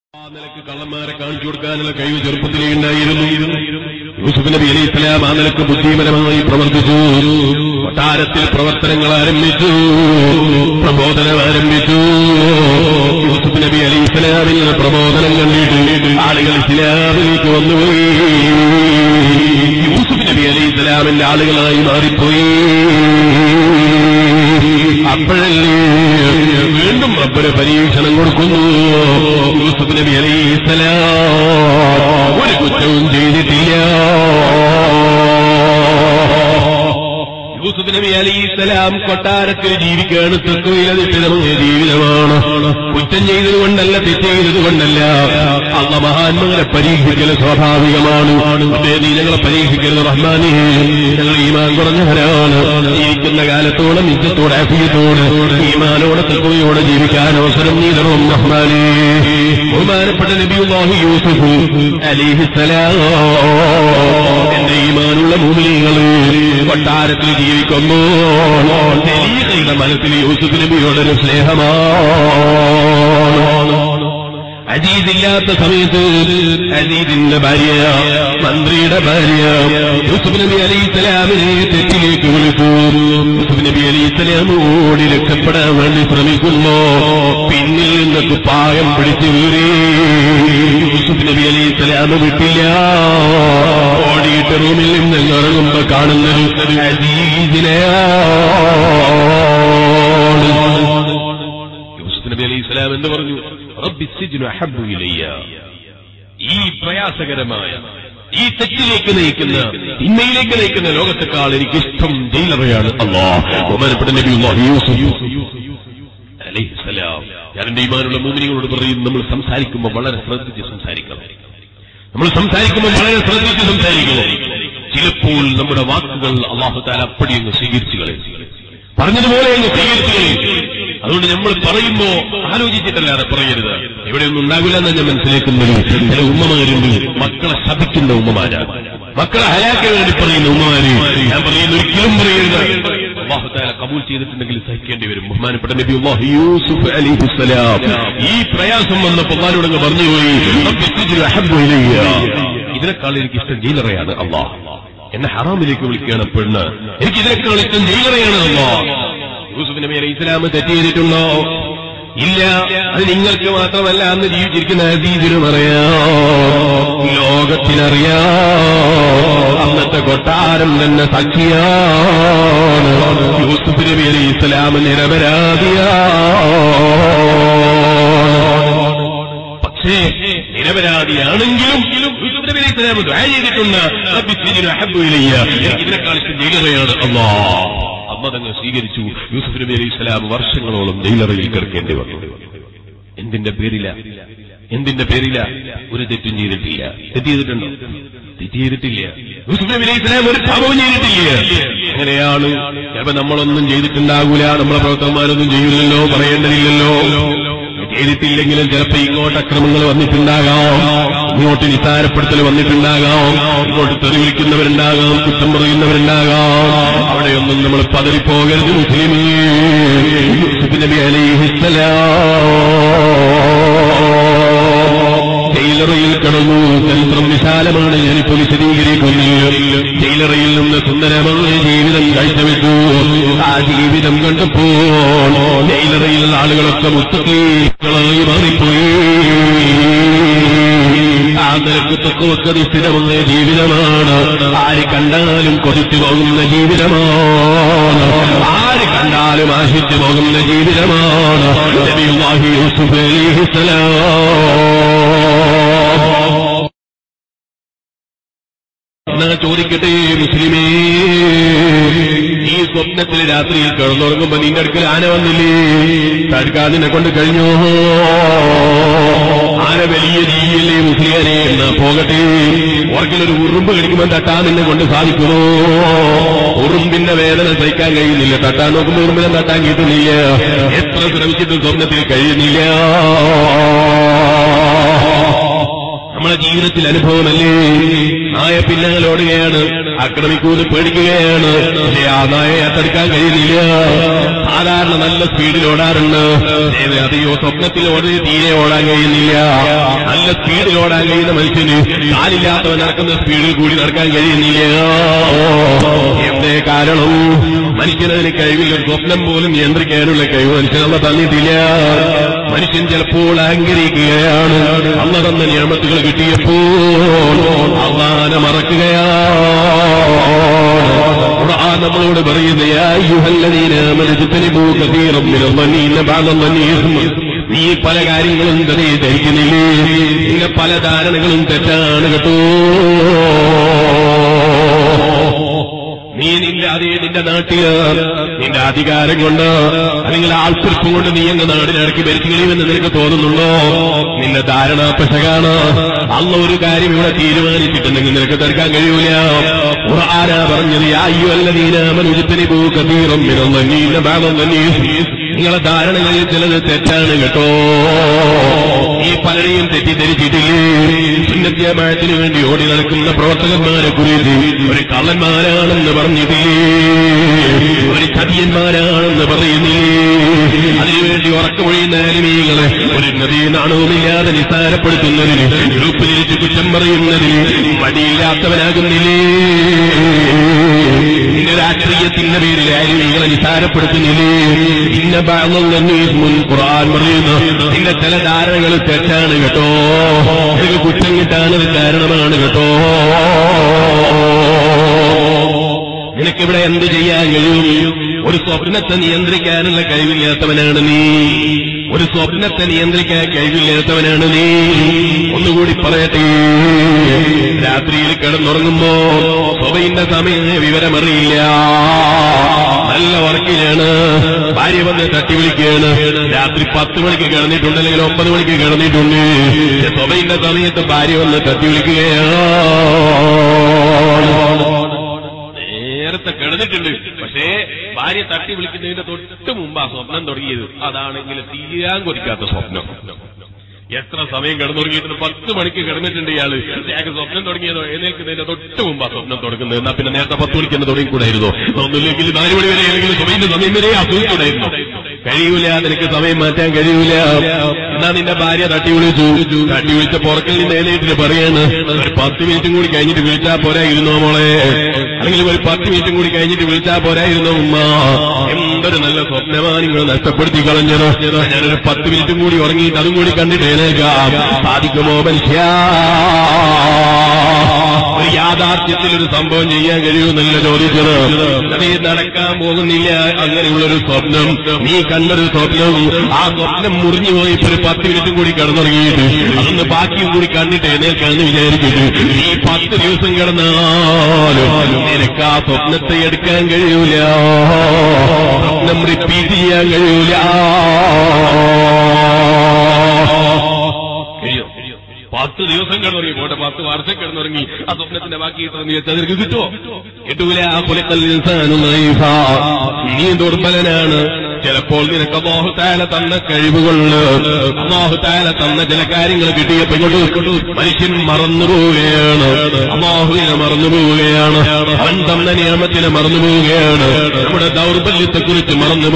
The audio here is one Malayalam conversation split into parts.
ആ നിലക്ക് കള്ളന്മാരെ കാണിച്ചു കൊടുക്കാനുള്ള കഴിവ് ചെറുപ്പത്തിലേ ഉണ്ടായിരുന്നു യൂസുഫ് നബി അലി ഇസ്ലാം ആ നിലക്ക് ബുദ്ധിപരമായി പ്രവർത്തിച്ചു കൊട്ടാരത്തിൽ പ്രവർത്തനങ്ങൾ ആരംഭിച്ചു പ്രബോധനം ആരംഭിച്ചു യൂസുഫ് നബി അലി ഇസ്ലാമിൽ പ്രബോധനം കണ്ടിട്ട് ആളുകൾ ഇസ്ലാമിലേക്ക് വന്നുപോയി യൂസുഫ് നബി അലി ഇസ്ലാമിന്റെ ആളുകളായി മാറിപ്പോയി അപ്പോഴല്ലേ വീണ്ടും റബ്ബര് പരീക്ഷണം കൊടുക്കുന്നു യൂസുഫ് നബി അലൈഹിസ്സലാം ഒരു കുറ്റവും ചെയ്തിട്ടില്ല യൂസുഫ് നബി അലൈഹിസ്സലാം കൊട്ടാരത്തിൽ ജീവിക്കുകയാണ് തത്വയിലതിഷ്ടമായ ജീവിതമാണ് കുറ്റം ചെയ്തതുകൊണ്ടല്ല തെറ്റ് ചെയ്തതുകൊണ്ടല്ല അള്ള മഹാന്മാരെ പരീക്ഷിക്കൽ സ്വാഭാവികമാണ് അതേ നീ ഞങ്ങളെ പരീക്ഷിക്കരുത് റഹ്മാനെ ഞങ്ങൾ ഈമാൻ കുറഞ്ഞവരാണ് ജീവിക്കുന്ന കാലത്തോളം ഇജ്ജത്തോടെ അഫിയത്തോട് ഈമാനോടെ തത്വയോടെ ജീവിക്കാൻ അവസരം നീ തരും റഹ്മാനെ ബഹുമാനപ്പെട്ട നബിയുല്ലാഹി യൂസുഫ് അലിഹിസലാം എന്റെ ഈമാനുള്ള ഭൂമികള് കൊട്ടാരത്തിൽ ജീവിക്കുമ്പോൾ തെലീഹയുടെ മനസ്സിൽ യൂസുഫ് നബിയോടൊരു സ്നേഹമാണ് അജീദില്ലാത്ത സമയത്ത് അജീദിന്റെ ഭാര്യ മന്ത്രിയുടെ ഭാര്യ യൂസുഫ് നബി അലി ഇസ്ലാമിനെ തെറ്റിലേക്ക് വിളിച്ചു യൂസുഫ് നബി അലി ഇസ്ലാം ഓടി രക്ഷപ്പെടാൻ വേണ്ടി ശ്രമിക്കുന്നു പിന്നിൽ നിന്ന് കുപ്പായം പിടിച്ചു വീറി യൂസുഫ് നബി അലി ഇസ്ലാം വിട്ടില്ല ഓടിയിട്ട് റൂമിൽ നിന്ന് ഇറങ്ങുമ്പോ കാണുന്നത് അജീദിനെയാണ് യൂസുഫ് നബി അലൈഹി സ്വലാം എന്ന് പറഞ്ഞു റബ്ബി സിജ്നു അഹബ്ബു ഇലയ്യ ഈ പ്രയാസകരമായ ഈ തെറ്റിലേക്ക് നയിക്കുന്ന തിന്മയിലേക്ക് നയിക്കുന്ന ലോകത്തെക്കാൾ എനിക്ക് ഇഷ്ടം ജയിലറയാണ് അള്ളാഹ് ബഹുമാനപ്പെട്ട നബി യൂസുഫ് അലൈഹിസ്സലാം ഞാൻ എന്റെ ഈമാനുള്ള മൂമിനികളോട് പറയും നമ്മൾ സംസാരിക്കുമ്പോൾ വളരെ ശ്രദ്ധിച്ച് സംസാരിക്കണം നമ്മൾ സംസാരിക്കുമ്പോൾ വളരെ ശ്രദ്ധിച്ച് സംസാരിക്കണം ചിലപ്പോൾ നമ്മുടെ വാക്കുകൾ അള്ളാഹു താല അപ്പടി അങ്ങ് സ്വീകരിച്ചു കളയും പറഞ്ഞതുപോലെ അങ്ങ് സ്വീകരിച്ചു കളയും അതുകൊണ്ട് നമ്മൾ പറയുമ്പോ ആലോചിച്ചിട്ടല്ലാതെ പറയരുത് എവിടെയൊന്നും ഉണ്ടാകില്ല എന്ന് ഞാൻ മനസ്സിലാക്കുന്നത് ചില ഉമ്മമാരുണ്ട് മക്കളെ ശപിക്കുന്ന ഉമ്മമാരാണ് മക്കളെ ഹലാക്കാൻ വേണ്ടി പറയുന്ന ഉമ്മമാര് ഞാൻ പറയുന്ന ഒരിക്കലും പറയരുത് അള്ളാഹുത്താല കബൂൽ ചെയ്തിട്ടുണ്ടെങ്കിൽ സഹിക്കേണ്ടി വരും ബഹുമാനപ്പെട്ട നബി അള്ളാഹു യൂസുഫ് അലിഹുസലാം ഈ പ്രയാസം വന്നപ്പോൾ അള്ളാഹിനോടങ്ങ് പറഞ്ഞുപോയി "റബ്ബി സിജ്നു അഹബ്ബു ഇലയ്യ." ഇതിനേക്കാൾ എനിക്ക് ഇഷ്ടം ജയിലറയാണ് അള്ളാഹ് എന്നെ ഹറാമിലേക്ക് വിളിക്കുകയാണ് പെണ്ണ് എനിക്ക് ഇതിനേക്കാൾ ഇഷ്ടം ജയിലറയാണ് അള്ളാഹ് യൂസുഫ് നബി അലൈഹി ഇസ്ലാം തെറ്റ് ചെയ്തിട്ടുണ്ടോ ഇല്ല അത് നിങ്ങൾക്ക് മാത്രമല്ല അന്ന് ജീവിച്ചിരിക്കുന്ന അസീസിനും അറിയാം ലോകത്തിനറിയാം അന്നത്തെ കൊട്ടാരം തന്നെ സാക്ഷിയാണ് യൂസുഫ് നബി അലൈഹി ഇസ്ലാം നിരപരാധിയാണ് പക്ഷേ നിരപരാധിയാണെങ്കിലും യൂസുഫ് നബി അലൈഹി സ്വലാം ദുആ ചെയ്തിട്ടുണ്ട് റബ്ബി സിജ്നു അഹബ്ബു ഇലയ്യ എനിക്ക് ഇതിനേക്കാൾ ഇഷ്ടം ജയിലറയാണ് അല്ലാഹ് അമ്മ തങ്ങൾ സ്വീകരിച്ചു യൂസുഫ് നബി അലൈഹി സ്വലാം വർഷങ്ങളോളം ജയിലറയിൽ കിടക്കേണ്ടി വന്നു എന്തിന്റെ പേരില എന്തിന്റെ പേരില ഒരു തെറ്റും ചെയ്തിട്ടില്ല തെറ്റ് ചെയ്തിട്ടുണ്ടോ തെറ്റ് ചെയ്തിട്ടില്ല യൂസുഫ് നബി അലൈഹി സ്വലാം ഒരു പാപവും ചെയ്തിട്ടില്ല അങ്ങനെയാണ് ചിലപ്പോ നമ്മളൊന്നും ചെയ്തിട്ടുണ്ടാകൂല നമ്മളെ പ്രവർത്തകന്മാരൊന്നും ചെയ്യില്ലല്ലോ പറയേണ്ടതില്ലല്ലോ ചെയ്തിട്ടില്ലെങ്കിലും ചിലപ്പോ ഇങ്ങോട്ട് അക്രമങ്ങൾ വന്നിട്ടുണ്ടാകാം ഇങ്ങോട്ട് നിസാരപ്പെടുത്തൽ വന്നിട്ടുണ്ടാകാം ഇങ്ങോട്ട് തെറി വിളിക്കുന്നവരുണ്ടാകാം കുറ്റം പറയുന്നവരുണ്ടാകാം അവിടെയൊന്നും നമ്മൾ പതറിപ്പോകരുത് മുസ്ലിമേ യൂസുഫ് നബി അലൈഹിസ്സലാം ജയിലറയിൽ കിടന്നു ചരിത്രം വിശാലമാണ് ഞാനിപ്പോ വിശദീകരിക്കുന്നു ജയിലറയിൽ നിന്ന് സുന്ദരമായ ജീവിതം കാഴ്ചവെച്ചു ആ ജീവിതം കണ്ടപ്പോൾ ജയിലറയിലുള്ള ആളുകളൊക്കെ മുത്തക്കളായി മാറിപ്പോയി ആ നിരക്ക് തൊക്കുവക്കത് സ്ഥിരമായ ജീവിതമാണ് ആര് കണ്ടാലും കൊതിച്ചു പോകുന്ന ജീവിതമാണ് ആര് കണ്ടാലും ആശിച്ചു പോകുന്ന ജീവിതമാണ് നബിയുല്ലാഹി യൂസുഫ് അലൈഹിസ്സലാം എന്നാ ചോദിക്കട്ടെ മുസ്ലിമേ ഈ സ്വപ്നത്തിൽ രാത്രിയിൽ കിടന്നുറങ്ങുമ്പോ നിന്റെ അടുക്കൽ ആന വന്നില്ലേ തടുക്കാൻ നിന്നെ കൊണ്ട് കഴിഞ്ഞോ ആന വലിയ രീതിയല്ലേ മുസ്ലിയാനെ എന്നാ പോകട്ടെ ഓർക്കിലൊരു ഉറുമ്പ് കടിക്കുമ്പോൾ തട്ടാൻ നിന്നെ കൊണ്ട് സാധിക്കുമോ ഉറുമ്പിന്റെ വേദന സഹിക്കാൻ കഴിയുന്നില്ല തട്ടാൻ നോക്കുമ്പോൾ ഉറുമ്പിനെ തട്ടാൻ കിട്ടുന്നില്ല എത്ര ശ്രമിച്ചിട്ടും സ്വപ്നത്തിൽ കഴിയുന്നില്ല നമ്മളെ ജീവിതം ജീവിതത്തിൽ അനുഭവമല്ലേ നായ പിന്നാലോടുകയാണ് ആക്രമിക്കൂന്ന് പേടിക്കുകയാണ് പക്ഷേ ആ നായയെ അത്തടുക്കാൻ കഴിയുന്നില്ല സാധാരണ നല്ല സ്പീഡിൽ ഓടാറുണ്ട് ഏത് അതെയോ സ്വപ്നത്തിൽ ഓടി തീരെ ഓടാൻ കഴിയുന്നില്ല നല്ല സ്പീഡിൽ ഓടാൻ കഴിയുന്ന മനുഷ്യന് കാലില്ലാത്തവൻ നടക്കുന്ന സ്പീഡിൽ കൂടി നടക്കാൻ കഴിയുന്നില്ല എന്തേ കാരണം മനുഷ്യനതിന് കഴിവില്ല ഒരു സ്വപ്നം പോലും നിയന്ത്രിക്കാനുള്ള കഴിവ് മനുഷ്യനുള്ള തന്നിട്ടില്ല മനുഷ്യൻ ചിലപ്പോൾ അഹങ്കരിക്കുകയാണ് അന്ന തന്ന നിയമത്തുകൾ കിട്ടിയപ്പോൾ അള്ളാനെ മറക്കുകയാണ് ഖുർആൻ നമ്മളോട് പറയുന്ന യാ അയ്യുഹല്ലദീന ആമനൂ ഇജ്തനിബൂ കസീറൻ മിനൽ ളന്നീന ബഅദ ളന്നീ ഇസ്മ. നീ പല കാര്യങ്ങളും തന്നെ ധരിക്കുന്നില്ലേ നിന്റെ പല ധാരണകളും തെറ്റാണ് കേട്ടോ നീ നിന്റെ അതേ നിന്റെ നാട്ടില് നിന്റെ അധികാരം കൊണ്ട് അല്ലെങ്കിൽ ആൾക്കുറിപ്പ് കൊണ്ട് നീ അങ്ങ് നാടിനിറക്കി ഭരിച്ചു കഴിയുമെന്ന് നിനക്ക് തോന്നുന്നുണ്ടോ നിന്റെ ധാരണ പെശകാണ് അന്ന് ഒരു കാര്യം ഇവിടെ തീരുമാനിച്ചിട്ടുണ്ടെങ്കിൽ നിനക്ക് തീർക്കാൻ കഴിയൂല ഖുർആനാ പറഞ്ഞത് യാ അയ്യുഹല്ലദീന ആമനൂ ഇജ്തനിബൂ കസീറൻ മിനൽ ളന്നീന ബഅദ ളന്നീ നിങ്ങളെ ധാരണകളിൽ ചിലത് തെറ്റാണ് കേട്ടോ ഈ പലരെയും തെറ്റിദ്ധരിച്ചിട്ടില്ലേ സുന്നത്യമായത്തിനു വേണ്ടി ഓടി നടക്കുന്ന പ്രവർത്തകന്മാരെ കുറിച്ച് ഒരു കള്ളന്മാരാണെന്ന് പറഞ്ഞിട്ടില്ലേ ഒരു ചതിയന്മാരാണെന്ന് പറയുന്നില്ലേ അതിനുവേണ്ടി ഉറക്കമൊഴിയുന്ന അലിമീകളെ ഒരു നദീ നാണവുമില്ലാതെ നിസ്സാരപ്പെടുത്തുന്നതിന് ഗ്രൂപ്പിലിരിച്ച് കുറ്റം പറയുന്നതിന് മടിയില്ലാത്തവനാകുന്നില്ലേ നിന്റെ രാഷ്ട്രീയത്തിന്റെ പേരിൽ അലിമീകളെ നിസ്സാരപ്പെടുത്തുന്നില്ലേ ഇന്ന മുൻ ഖുർആൻ പറയുന്നു നിന്റെ ചില ധാരണകൾ തെറ്റാണ് കേട്ടോ നിനക്ക് കുറ്റം കിട്ടാനത് കാരണമാണ് കേട്ടോ നിനക്കിവിടെ എന്ത് ചെയ്യാൻ കഴിയും ഒരു സ്വപ്നത്തെ നിയന്ത്രിക്കാനുള്ള കഴിവില്ലാത്തവനാണ് നീ ഒരു സ്വപ്നത്തെ നിയന്ത്രിക്കാൻ കഴിവില്ലാത്തവനാണ് നീ ഒന്നുകൂടി പറയട്ടെ രാത്രിയിൽ കിടന്നുറങ്ങുമ്പോ സ്വഭയിന്റെ സമയം വിവരമറിയില്ല നല്ല ഉറക്കിലാണ് ഭാര്യ വന്ന് തട്ടി വിളിക്കുകയാണ് രാത്രി പത്ത് മണിക്ക് കിടന്നിട്ടുണ്ട് അല്ലെങ്കിൽ ഒമ്പത് മണിക്ക് കിടന്നിട്ടുണ്ട് സ്വഭയിന്റെ സമയത്ത് ഭാര്യ വന്ന് തട്ടി വിളിക്കുകയാണ് നേരത്തെ കിടന്നിട്ടുണ്ട് പക്ഷേ ഭാര്യ തട്ടി വിളിക്കുന്നതിന്റെ തൊട്ട് മുമ്പ് ആ സ്വപ്നം തുടങ്ങിയത് അതാണെങ്കിൽ തീരാൻ കൊതിക്കാത്ത സ്വപ്നം എത്ര സമയം കിടന്നുറങ്ങിയിട്ടുണ്ട് പത്ത് മണിക്ക് കിടന്നിട്ടുണ്ട് ഇയാള് അയാൾക്ക് സ്വപ്നം തുടങ്ങിയതോ എഴുന്നേൽക്കുന്നതിന്റെ തൊട്ട് മുമ്പ് ആ സ്വപ്നം തുടങ്ങുന്നത് എന്നാ പിന്നെ നേരത്തെ പത്ത് മണിക്ക് തന്നെ തുടങ്ങിക്കൂടായിരുന്നോ ഒന്നുമില്ലെങ്കിൽ നാല് മണി വരെ അല്ലെങ്കിൽ സമയത്തിന്റെ സമയം വരെ ആസ്വദിക്കൂടായിരുന്നു കഴിയൂല നിനക്ക് സമയം മാറ്റാൻ കഴിയൂല എന്നാ നിന്റെ ഭാര്യ തട്ടി വിളിച്ചു തട്ടി വിളിച്ച പുറക്കിൽ നിന്ന് എഴുന്നേറ്റിട്ട് പറയാണ് ഒരു പത്ത് മിനിറ്റും കൂടി കഴിഞ്ഞിട്ട് വിളിച്ചാ പോരായിരുന്നോ മോളെ അല്ലെങ്കിൽ ഒരു പത്ത് മിനിറ്റും കൂടി കഴിഞ്ഞിട്ട് വിളിച്ചാ പോരായിരുന്നോ ഉമ്മ എന്തൊരു നല്ല സ്വപ്നമാണ് നിങ്ങൾ നഷ്ടപ്പെടുത്തി കളഞ്ഞത് ഞാനൊരു പത്ത് മിനിറ്റും കൂടി ഉറങ്ങിയിട്ട് അതും കൂടി കണ്ടിട്ട് എഴുന്നേൽക്കാം സാധിക്കുമോ മനുഷ്യ ഒരു യാഥാർത്ഥ്യത്തിൽ ഒരു സംഭവം ചെയ്യാൻ കഴിയുമെന്നല്ല ചോദിച്ചത് അതേ നടക്കാൻ പോകുന്നില്ല അങ്ങനെയുള്ളൊരു സ്വപ്നം നീ കണ്ടൊരു സ്വപ്നം ആ സ്വപ്നം മുറിഞ്ഞു പോയി ഇപ്പൊ ഒരു പത്ത് മിനിറ്റും കൂടി കിടന്നുറങ്ങിയിട്ട് അതൊന്ന് ബാക്കിയും കൂടി കണ്ടിട്ട് എഴുന്നേൽക്കാന്ന് വിചാരിച്ചിട്ട് ഈ പത്ത് ദിവസം കിടന്നാലും നിനക്ക് ആ സ്വപ്നത്തെ എടുക്കാൻ കഴിയൂല സ്വപ്നം റിപ്പീറ്റ് ചെയ്യാൻ കഴിയൂല കഴിയോ പത്ത് ദിവസം കിടന്നുറങ്ങി പോട്ടെ പത്ത് വർഷം കിടന്നുറങ്ങി ആ സ്വപ്നത്തിന്റെ ബാക്കി കിട്ടുമെന്ന് ചോദിച്ചാൽ നിനക്ക് കിട്ടുമോ കിട്ടൂല ആ പുലക്കൽ നീ ദുർബലനാണ് ചിലപ്പോൾ നിനക്ക് അള്ളാഹുത്താല തന്ന കഴിവുകളുണ്ട് അള്ളാഹുത്താല തന്ന ചില കാര്യങ്ങൾ കിട്ടിയപ്പോ ഇങ്ങോട്ട് മനുഷ്യൻ മറന്നു പോവുകയാണ് അള്ളാഹുവിനെ മറന്നു പോവുകയാണ് അവൻ തന്ന നിയമത്തിനെ മറന്നു പോവുകയാണ് നമ്മുടെ ദൗർബല്യത്തെക്കുറിച്ച് മറന്നു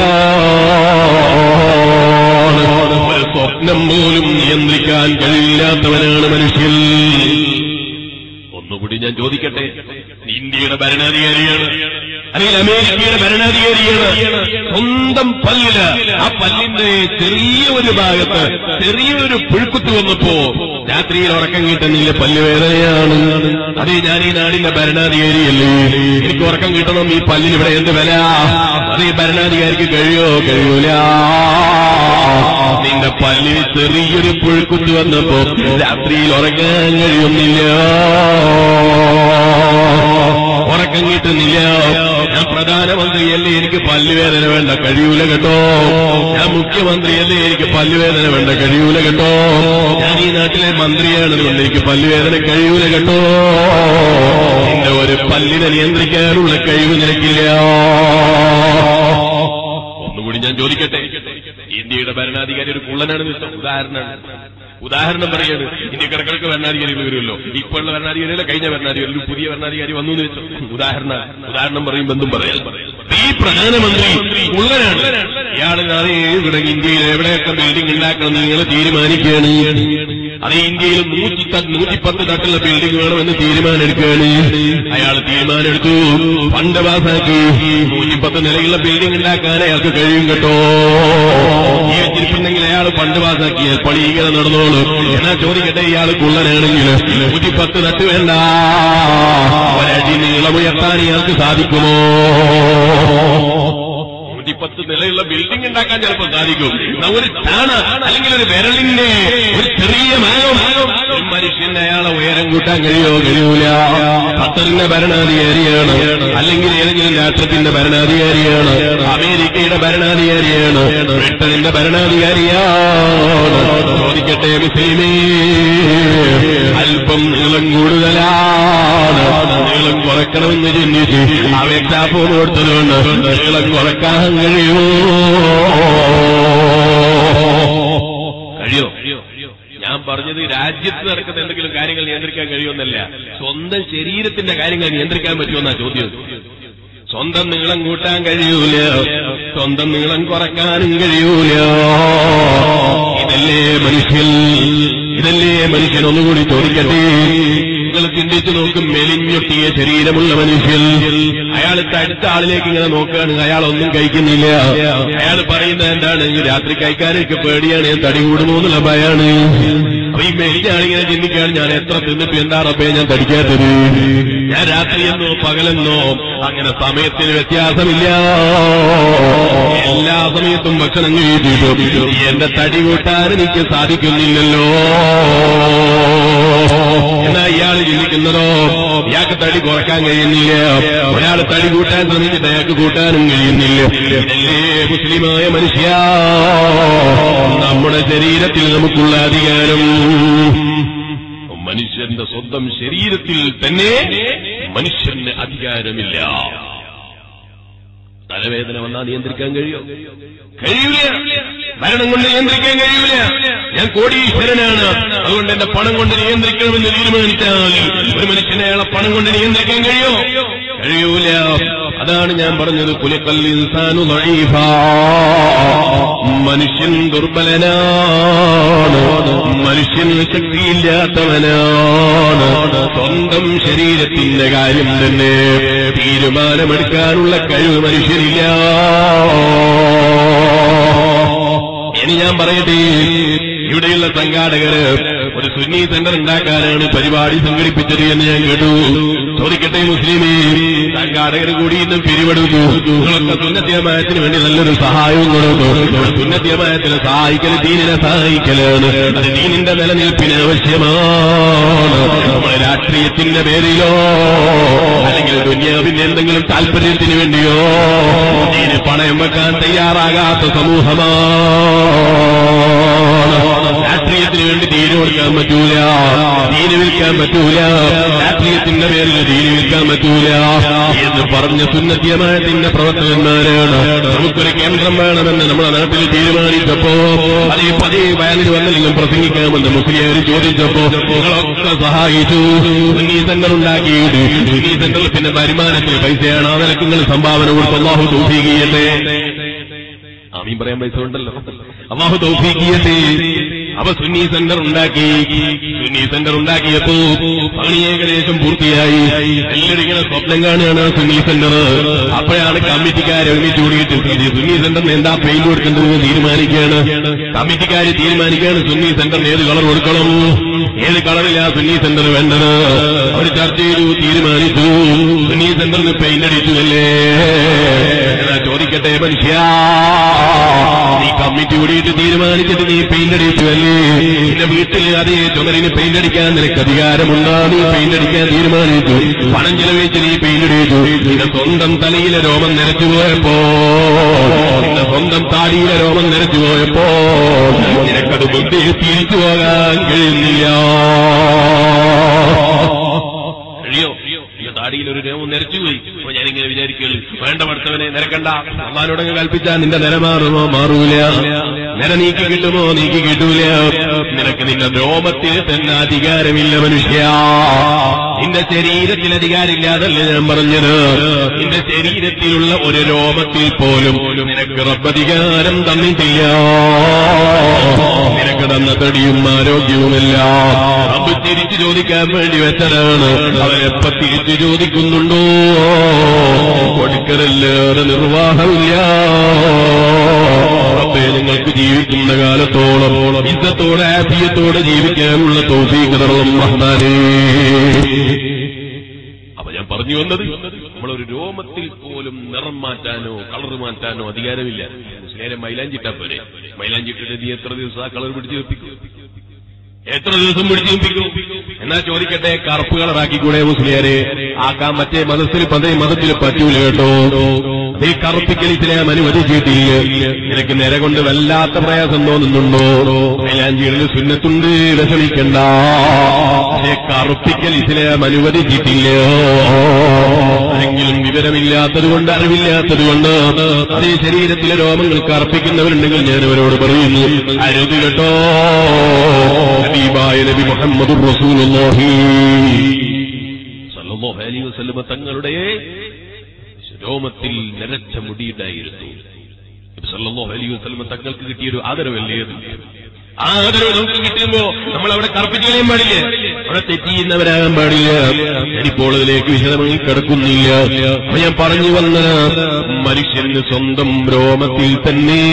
പോവുകയാണ് ഒരു സ്വപ്നം പോലും നിയന്ത്രിക്കാൻ കഴിയില്ലാത്തവനാണ് മനുഷ്യൻ ഒന്നുകൂടി ഞാൻ ചോദിക്കട്ടെ ഇന്ത്യയുടെ ഭരണാധികാരിയാണ് അല്ലെങ്കിൽ അമേരിക്കയുടെ ഭരണാധികാരിയാണ് സ്വന്തം പല്ലില് ആ പല്ലിന്റെ ചെറിയ ഒരു ഭാഗത്ത് ചെറിയൊരു പുഴുക്കുത്ത് വന്നപ്പോ രാത്രിയിൽ ഉറക്കം കിട്ടുന്നില്ല പല്ലുവേദനയാണ് അതേ ഞാൻ ഈ നാടിന്റെ ഭരണാധികാരിയല്ലേ എനിക്ക് ഉറക്കം കിട്ടണം ഈ പല്ലിന് ഇവിടെ എന്ത് വില അതേ ഭരണാധികാരിക്ക് കഴിയോ കഴിയൂല നിന്റെ പല്ലിന് ചെറിയൊരു പുഴുക്കുത്ത് വന്നപ്പോ രാത്രിയിൽ ഉറങ്ങാൻ കഴിയുന്നില്ല ഉറക്കം കിട്ടുന്നില്ല ഞാൻ പ്രധാനമന്ത്രിയല്ലേ എനിക്ക് പല്ലുവേദന വേണ്ട കഴിയൂല കേട്ടോ ഞാൻ മുഖ്യമന്ത്രിയല്ലേ എനിക്ക് പല്ലുവേദന വേണ്ട കഴിയൂല കേട്ടോ ഞാൻ ഈ നാട്ടിലെ മന്ത്രിയാണെന്നുണ്ട് എനിക്ക് പല്ലുവേദന കഴിയൂല കേട്ടോ എന്റെ ഒരു പല്ലിനെ നിയന്ത്രിക്കാനുള്ള കഴിവ് നിനക്കില്ല ഒന്നുകൂടി ഞാൻ ചോദിക്കട്ടെ ഇന്ത്യയുടെ ഭരണാധികാരി ഒരു കുള്ളനാണെന്ന് വെച്ചാൽ ഉദാഹരണമാണ് ഉദാഹരണം പറയാണ് ഇനി കിടക്കിടക്ക് ഭരണാധികാരികൾ വരുമല്ലോ ഇപ്പോഴുള്ള ഭരണാധികാരികളെ കഴിഞ്ഞ ഭരണാധികാരികൾ പുതിയ ഭരണാധികാരി വന്നു എന്ന് വെച്ചു ഉദാഹരണ ഉദാഹരണം പറയുമ്പോൾ എന്തും പറയാം ഈ പ്രധാനമന്ത്രി ഉള്ളനാണ് ഇയാൾ അതേ ഇവിടെ ഇന്ത്യയിൽ എവിടെയൊക്കെ ബിൽഡിംഗ് ഉണ്ടാക്കണം നിങ്ങൾ തീരുമാനിക്കുകയാണ് അത് ഇന്ത്യയിൽ നൂറ്റി നൂറ്റിപ്പത്ത് തട്ടുള്ള ബിൽഡിംഗ് വേണമെന്ന് തീരുമാനം എടുക്കുകയാണ് അയാൾ തീരുമാനം എടുത്തു ഫണ്ട് പാസാക്കി നൂറ്റിപ്പത്ത് നിലയുള്ള ബിൽഡിംഗ് ഉണ്ടാക്കാൻ അയാൾക്ക് കഴിയും കേട്ടോ ജീവിച്ചിരിപ്പുണ്ടെങ്കിൽ അയാൾ ഫണ്ട് പാസാക്കിയാൽ പണി ഇങ്ങനെ നടന്നോളൂ എന്നാ ചോദിക്കട്ടെ ഇയാൾ കുള്ളനാണെങ്കിൽ നൂറ്റിപ്പത്ത് തട്ട് വേണ്ട ഒരടി നീളമുയർത്താൻ ഇയാൾക്ക് സാധിക്കുമോ നൂറ്റിപ്പത്ത് നിലയുള്ള ബിൽഡിംഗ് ഉണ്ടാക്കാൻ ചിലപ്പോൾ സാധിക്കും എന്നാ ഒരു ചാണ അല്ലെങ്കിൽ ഒരു വിരലിന്റെ ഒരു ചെറിയ മാനം ഒരു മനുഷ്യന് അയാളെ ഉയരം കൂട്ടാൻ കഴിയോ കഴിയൂല ഖത്തറിന്റെ ഭരണാധികാരിയാണ് അല്ലെങ്കിൽ ഏതെങ്കിലും രാഷ്ട്രത്തിന്റെ ഭരണാധികാരിയാണ് അമേരിക്കയുടെ ഭരണാധികാരിയാണ് ബ്രിട്ടനിന്റെ ഭരണാധികാരിയാണ് ചോദിക്കട്ടെ മുസ്ലിമേ അല്പം നീളം കൂടുതലാണ് നീളം കുറയ്ക്കണമെന്ന് ചിന്തിച്ച് അപേക്ഷാ ഫോൺ കൊടുത്തതുകൊണ്ട് നീളം കുറക്കാൻ കഴിയുമോ കഴിയോ ഞാൻ പറഞ്ഞത് രാജ്യത്ത് നടക്കുന്ന എന്തെങ്കിലും കാര്യങ്ങൾ നിയന്ത്രിക്കാൻ കഴിയുമെന്നല്ല സ്വന്തം ശരീരത്തിന്റെ കാര്യങ്ങൾ നിയന്ത്രിക്കാൻ പറ്റുമെന്നാ ചോദ്യം സ്വന്തം നീളം കൂട്ടാൻ കഴിയൂല സ്വന്തം നീളം കുറക്കാനും കഴിയൂല ഇതല്ലേ മനുഷ്യൻ ഇതല്ലേ മനുഷ്യൻ ഒന്നുകൂടി ചോദിക്കട്ടെ നിങ്ങൾ ചിന്തിച്ചു നോക്കും മെലിഞ്ഞൊട്ടിയ ശരീരമുള്ള മനുഷ്യൻ അയാൾ അടുത്ത ആളിലേക്ക് ഇങ്ങനെ നോക്കുകയാണ് അയാൾ ഒന്നും കഴിക്കുന്നില്ല അയാൾ പറയുന്നത് എന്താണ് ഈ രാത്രി കഴിക്കാൻ എനിക്ക് പേടിയാണ് ഞാൻ തടി കൂടുമോ എന്നുള്ള ഭയാണ് അപ്പൊ ഈ മെലിഞ്ഞ ആളിങ്ങനെ ചിന്തിക്കുകയാണ് ഞാൻ എത്ര തിന്നിട്ട് എന്താ റബ്ബേ ഞാൻ തടിക്കാത്തത് ഞാൻ രാത്രിയെന്നോ പകലെന്നോ അങ്ങനെ സമയത്തിന് വ്യത്യാസമില്ല എല്ലാ സമയത്തും ഭക്ഷണം കഴിച്ചിട്ടും എന്റെ തടി കൂട്ടാൻ എനിക്ക് സാധിക്കുന്നില്ലല്ലോ എന്നാ ഇയാൾ ചിന്തിക്കുന്നതോ ഇയാൾക്ക് തടി കുറക്കാൻ കഴിയുന്നില്ല ഒരാൾ തടി കൂട്ടാൻ ശ്രമിച്ചിട്ട് അയാൾക്ക് കൂട്ടാനും കഴിയുന്നില്ല ഇതല്ലേ മുസ്ലിമായ മനുഷ്യ നമ്മുടെ ശരീരത്തിൽ നമുക്കുള്ള അധികാരം മനുഷ്യന്റെ സ്വന്തം ശരീരത്തിൽ തന്നെ മനുഷ്യന് അധികാരമില്ല തലവേദന വന്നാൽ നിയന്ത്രിക്കാൻ കഴിയോ കഴിയൂല ഭരണം കൊണ്ട് നിയന്ത്രിക്കാൻ കഴിയൂല ഞാൻ കോടീശ്വരനാണ് അതുകൊണ്ട് എന്റെ പണം കൊണ്ട് നിയന്ത്രിക്കണമെന്ന് തീരുമാനിച്ചാൽ ഒരു മനുഷ്യനെ അയാളെ പണം കൊണ്ട് നിയന്ത്രിക്കാൻ കഴിയോ കഴിയൂല അതാണ് ഞാൻ പറഞ്ഞത് കുലക്കൽ ഇൻസാനു ദഈഫാ. മനുഷ്യൻ ദുർബലനാണ് മനുഷ്യൻ ശക്തിയില്ലാത്തവനാണ് സ്വന്തം ശരീരത്തിന്റെ കാര്യം തന്നെ തീരുമാനമെടുക്കാനുള്ള കഴിവ് മനുഷ്യനില്ല ഇനി ഞാൻ പറയട്ടെ ഇവിടെയുള്ള സംഘാടകര് ഒരു സുന്നി സെന്റർ ഉണ്ടാക്കാനാണ് പരിപാടി സംഘടിപ്പിച്ചത് എന്ന് ഞാൻ കേട്ടു ചോദിക്കട്ടെ മുസ്ലിമേ സംഘാടകർ കൂടി ഇന്ന് പിരിവെടുത്തു നിങ്ങളൊക്കെ സുന്നത്യമായത്തിന് വേണ്ടി നല്ലൊരു സഹായവും കൊടുത്തു സുന്നത്യമായത്തിനെ സഹായിക്കൽ ദീനിനെ സഹായിക്കലാണ് അത് ദീനിന്റെ നിലനിൽപ്പിന് ആവശ്യമാണ് നമ്മുടെ രാഷ്ട്രീയത്തിന്റെ പേരിലോ അല്ലെങ്കിൽ ദുന്യാവിന്റെ എന്തെങ്കിലും താല്പര്യത്തിന് വേണ്ടിയോ ദീന് പണയം വെക്കാൻ തയ്യാറാകാത്ത സമൂഹമാണ് രാഷ്ട്രീയത്തിന് വേണ്ടി ദീന് കൊടുക്കാൻ പറ്റൂല ദീന് വിൽക്കാൻ പറ്റൂല രാഷ്ട്രീയത്തിന്റെ പേരിൽ ദീന് വിൽക്കാൻ പറ്റൂല എന്ന് പറഞ്ഞ സുന്നത്യമായത്തിന്റെ പ്രവർത്തകന്മാരാണ് നമുക്കൊരു കേന്ദ്രം വേണമെന്ന് നമ്മുടെ നാട്ടിൽ തീരുമാനിച്ചപ്പോ അതേ പതിയെ വയലിൽ വന്നില്ലെങ്കിൽ പ്രസംഗിക്കാമെന്ന് മുസ്ലിയാർ ചോദിച്ചപ്പോ നിങ്ങളൊക്കെ സഹായിച്ചു സുന്നീ സെന്റർ ഉണ്ടാക്കിയിട്ട് സുന്നീ സെന്ററിൽ പിന്നെ വരുമാനത്തിന് പൈസയാണ് ആ നിലക്ക് നിങ്ങൾ സംഭാവന കൊടുത്ത് അള്ളാഹു തൗഫീഖിയല്ലേ ആമീൻ പറയാൻ പൈസ ഉണ്ടല്ലോ അള്ളാഹു തൗഫീഖിയല്ലേ അവ സുന്നി സെന്റർ ഉണ്ടാക്കി സുന്നി സെന്റർ ഉണ്ടാക്കിയപ്പോ പണി ഏകദേശം പൂർത്തിയായി എല്ലാവരും ഇങ്ങനെ സ്വപ്നം കാണുകയാണ് ആ സുന്നി സെന്റർ അപ്പോഴാണ് കമ്മിറ്റിക്കാർ ഒരുമിച്ച് കൂടിയിട്ട് ഇത് സുന്നി സെന്ററിന് എന്താ പെയിന്റ് കൊടുക്കേണ്ടതെന്ന് തീരുമാനിക്കുകയാണ് കമ്മിറ്റിക്കാര് തീരുമാനിക്കുകയാണ് സുന്നി സെന്ററിന് ഏത് കളർ കൊടുക്കണം ഏത് കളറിലാ സുന്നി സെന്റർ വേണ്ടത് അവർ ചർച്ച ചെയ്തു തീരുമാനിച്ചു സുന്നി സെന്ററിന് പെയിന്റ് അടിച്ചു അല്ലേ എന്നാ ചോദിക്കട്ടെ മനുഷ്യ നീ കമ്മിറ്റി കൂടിയിട്ട് തീരുമാനിച്ചിട്ട് നീ പെയിന്റ് അടിച്ചു അല്ലേ നിന്റെ വീട്ടിൽ അതേ ചുമരിന് പെയിന്റ് അടിക്കാൻ നിനക്ക് അധികാരമുണ്ടോ നീ പെയിന്റ് അടിക്കാൻ തീരുമാനിച്ചു പണം ചെലവഴിച്ച് നീ പെയിന്റ് അടിച്ചു നിന്റെ സ്വന്തം തലയിലെ രോമം നിരച്ചു പോയപ്പോ നിന്റെ സ്വന്തം താടിയിലെ രോമം നിരച്ചു പോയപ്പോ നിനക്കത് ബുദ്ധി തിരിച്ചു പോകാൻ കഴിയുന്നില്ല കഴിയോ ഈ താടിയിൽ ഒരു രോമം നിരച്ചുപോയി അപ്പൊ ഞാൻ ഇങ്ങനെ വിചാരിക്കൽ വേണ്ട പഠിച്ചവനെ നിരക്കണ്ട അള്ളഹാനോടങ്ങ് കൽപ്പിച്ചാൽ നിന്റെ നില മാറുമോ മാറൂല നില നീക്കി കിട്ടുമോ നീക്കി കിട്ടൂല നിനക്ക് നിന്റെ രോമത്തിൽ തന്നെ അധികാരമില്ല മനുഷ്യ നിന്റെ ശരീരത്തിൽ അധികാരമില്ലാതല്ലേ ഞാൻ പറഞ്ഞത് നിന്റെ ശരീരത്തിലുള്ള ഒരു രോമത്തിൽ പോലും നിനക്ക് റബ്ബധികാരം തന്നിട്ടില്ല നിനക്ക് തന്ന തടിയും ആരോഗ്യവുമില്ല റബ്ബ് തിരിച്ചു ചോദിക്കാൻ വേണ്ടി വെച്ചതാണ് അവരെപ്പ തിരിച്ചു ചോദിക്കുന്നുണ്ടോ കൊടുക്കലല്ലേറെ നിർവാഹമില്ല റബ്ബേ നിങ്ങൾക്ക് ജീവിക്കുന്ന കാലത്തോളം ഇന്നത്തോടെ ആഫിയത്തോടെ ജീവിക്കാനുള്ള തോഫീക്ക് തരണം റഹ്മാനേ അപ്പൊ ഞാൻ പറഞ്ഞു വന്നത് നമ്മളൊരു രോമത്തിൽ പോലും നിറം മാറ്റാനോ കളർ മാറ്റാനോ അധികാരമില്ല മുസ്ലിരെ മൈലാഞ്ചിട്ടാ പോരെ മൈലാഞ്ചിട്ടിട്ട് നീ എത്ര ദിവസം ആ കളർ പിടിച്ച് വെപ്പിക്കും എത്ര ദിവസം പിടിച്ചു വെപ്പിക്കും എന്നാ ചോദിക്കട്ടെ കറുപ്പ് കളറാക്കിക്കൂടെ മുസ്ലിയാരെ ആക്കാൻ മറ്റേ മതത്തിൽ പതേ മതത്തിൽ പറ്റൂല കേട്ടോ അതേ കറുപ്പിക്കൽ ഇസ്ലാം അനുവദിച്ചിട്ടില്ല നിനക്ക് നിര കൊണ്ട് വല്ലാത്ത പ്രയാസം തോന്നുന്നുണ്ടോ മൈലാഞ്ചികളിൽ സുന്നത്തുണ്ട് വിഷമിക്കണ്ട പക്ഷേ കറുപ്പിക്കൽ ഇസ്ലാം അനുവദിച്ചിട്ടില്ല ആരെങ്കിലും വിവരമില്ലാത്തത് കൊണ്ട് അറിവില്ലാത്തത് കൊണ്ട് അതേ ശരീരത്തിലെ രോമങ്ങൾ കറുപ്പിക്കുന്നവരുണ്ടെങ്കിൽ ഞാൻ അവരോട് പറയുന്നു അരുത് കേട്ടോ ഹബീബായ നബി മുഹമ്മദ് റസൂലുള്ളാഹി സല്ലല്ലാഹു അലൈഹി വസല്ലമ തങ്ങളുടെ രോമത്തിൽ നിരച്ച മുടിയുണ്ടായിരുന്നു നബി സല്ലല്ലാഹു അലൈഹി വസല്ലമ തങ്ങൾക്ക് കിട്ടിയൊരു ആദരവല്ലേ അത് ആ ആദരവ് നമുക്ക് കിട്ടുമ്പോ നമ്മൾ അവിടെ കറുപ്പിച്ച് കളയാൻ പാടില്ല അവിടെ തെറ്റ് ചെയ്യുന്നവരാകാൻ പാടില്ല ഞാനിപ്പോൾ അതിലേക്ക് വിശദമായി കിടക്കുന്നില്ല അപ്പൊ ഞാൻ പറഞ്ഞു വന്ന മനുഷ്യന് സ്വന്തം രോമത്തിൽ തന്നെ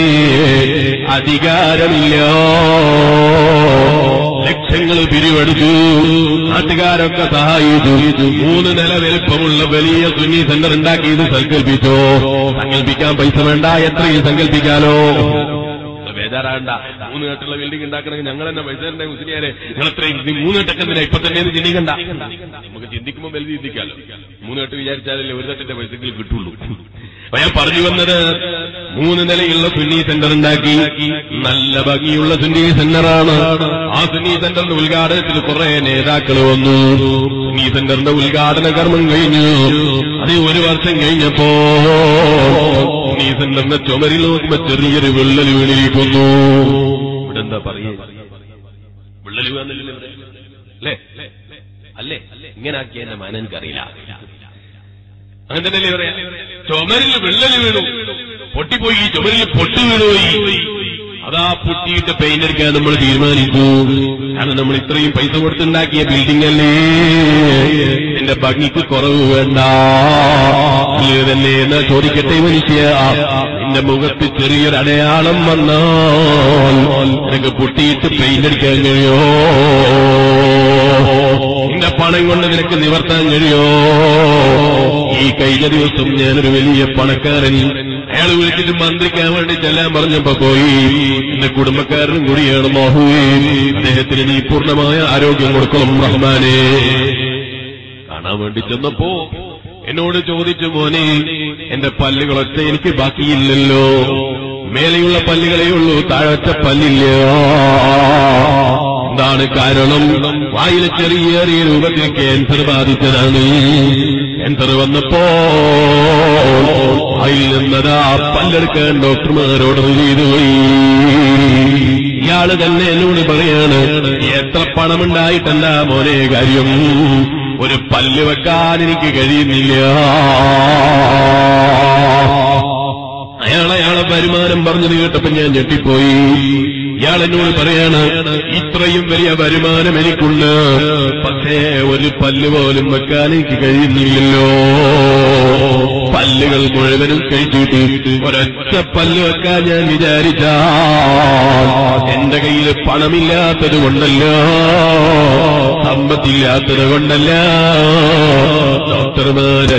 അധികാരമില്ല ലക്ഷങ്ങൾ പിരിവെടുത്തു നാട്ടുകാരൊക്കെ സഹായിച്ചു മൂന്ന് നില വലുപ്പമുള്ള വലിയ സുന്നി സെന്റർ ഉണ്ടാക്കിയത് സങ്കല്പിച്ചോ സങ്കല്പിക്കാൻ പൈസ വേണ്ട എത്രയും സങ്കല്പിക്കാലോ ബേജാറാണ്ട മൂന്ന് കെട്ടുള്ള ബിൽഡിംഗ് ഉണ്ടാക്കണമെങ്കിൽ ഞങ്ങൾ തന്നെ പൈസ തന്നെ മുസ്ലിയാരെ നിങ്ങൾ എത്രയും നീ മൂന്ന് കെട്ടൊക്കെ എന്തിനാ ഇപ്പൊ തന്നെ ഇത് ചിന്തിക്കണ്ട നമുക്ക് ചിന്തിക്കുമ്പോൾ വലുത് ചിന്തിക്കാലോ മൂന്ന് കെട്ട് വിചാരിച്ചാലല്ലേ ഒരു തട്ടിന്റെ പൈസകൾ കിട്ടുള്ളൂ അപ്പൊ ഞാൻ പറഞ്ഞു വന്നത് മൂന്ന് നിലയുള്ള സുന്നി സെന്റർ ഉണ്ടാക്കി നല്ല ഭംഗിയുള്ള സുന്നി സെന്ററാണ് ആ സുന്നി സെന്ററിന്റെ ഉദ്ഘാടനത്തിൽ കുറെ നേതാക്കൾ വന്നു സുന്നി സെന്ററിന്റെ ഉദ്ഘാടന കർമ്മം കഴിഞ്ഞു അത് ഒരു വർഷം കഴിഞ്ഞപ്പോ സുന്നി സെന്ററിന്റെ ചുമരിൽ നോക്കുമ്പോ ചെറിയൊരു വിള്ളൽ വീണിരിക്കുന്നു ഇവിടെ എന്താ പറയേ വിള്ളൽ വീന്നില്ല അല്ലേ അല്ലേ ഇങ്ങനെ ആക്കിയ എന്റെ മാന എനിക്കറിയില്ല അങ്ങനെ തന്നെയല്ലേ പറയാ ചുമരിൽ വിള്ളൽ വീണു പൊട്ടിപ്പോയി ചുമരിൽ പൊട്ടി വീണുപോയി അതാ പൊട്ടിയിട്ട് പെയിന്റ് അടിക്കാൻ നമ്മൾ തീരുമാനിച്ചു കാരണം നമ്മൾ ഇത്രയും പൈസ കൊടുത്തുണ്ടാക്കിയ ബിൽഡിംഗ് അല്ലേ എന്റെ ഭംഗിക്ക് കുറവ് വേണ്ട ഇത് തന്നെ എന്നാ ചോദിക്കട്ടെ മനുഷ്യ നിന്റെ മുഖത്ത് ചെറിയൊരു അടയാളം വന്നാൽ നിനക്ക് പൊട്ടിയിട്ട് പെയിന്റ് അടിക്കാൻ കഴിയോ നിന്റെ പണം കൊണ്ട് നിനക്ക് നിവർത്താൻ കഴിയോ ഈ കഴിഞ്ഞ ദിവസം ഞാനൊരു വലിയ പണക്കാരൻ അയാൾ വിളിച്ചിട്ട് മന്ത്രിക്കാൻ വേണ്ടി ചെല്ലാൻ പറഞ്ഞപ്പോ പോയി എന്റെ കുടുംബക്കാരനും കൂടിയാണ് മോഹുവേ അദ്ദേഹത്തിന് നീ പൂർണ്ണമായ ആരോഗ്യം കൊടുക്കണം റഹ്മാനെ കാണാൻ വേണ്ടി ചെന്നപ്പോ എന്നോട് ചോദിച്ചു മോനെ എന്റെ പല്ലുകളൊക്കെ എനിക്ക് ബാക്കിയില്ലല്ലോ മേലെയുള്ള പല്ലുകളേ ഉള്ളൂ താഴത്തെ പല്ലില്ല എന്താണ് കാരണം വായിൽ ചെറിയ ചെറിയ രൂപത്തിൽ ക്യാൻസർ ബാധിച്ചതാണ് ക്യാൻസർ വന്നപ്പോ അതിൽ നിന്നതാ പല്ലെടുക്കാൻ ഡോക്ടർമാരോട് ചെയ്തു പോയി ഇയാള് തന്നെ എന്നോട് പറയാണ് എത്ര പണമുണ്ടായിട്ടല്ല മോനെ കാര്യം ഒരു പല്ല് വെക്കാൻ എനിക്ക് കഴിയുന്നില്ല അയാൾ അയാളെ വരുമാനം പറഞ്ഞത് കേട്ടപ്പോ ഞാൻ ഞെട്ടിപ്പോയി ഇയാൾ എന്നോട് പറയാണ് ഇത്രയും വലിയ വരുമാനം എനിക്കുണ്ട് പക്ഷേ ഒരു പല്ല് പോലും വെക്കാൻ എനിക്ക് കഴിയുന്നില്ലല്ലോ പല്ലുകൾ മുഴുവനും കഴിച്ചിട്ട് ഒരൊറ്റ പല്ല് വെക്കാൻ ഞാൻ വിചാരിച്ചാൽ എന്റെ കയ്യിൽ പണമില്ലാത്തത് കൊണ്ടല്ല സമ്പത്തില്ലാത്തത് കൊണ്ടല്ല ഡോക്ടർമാർ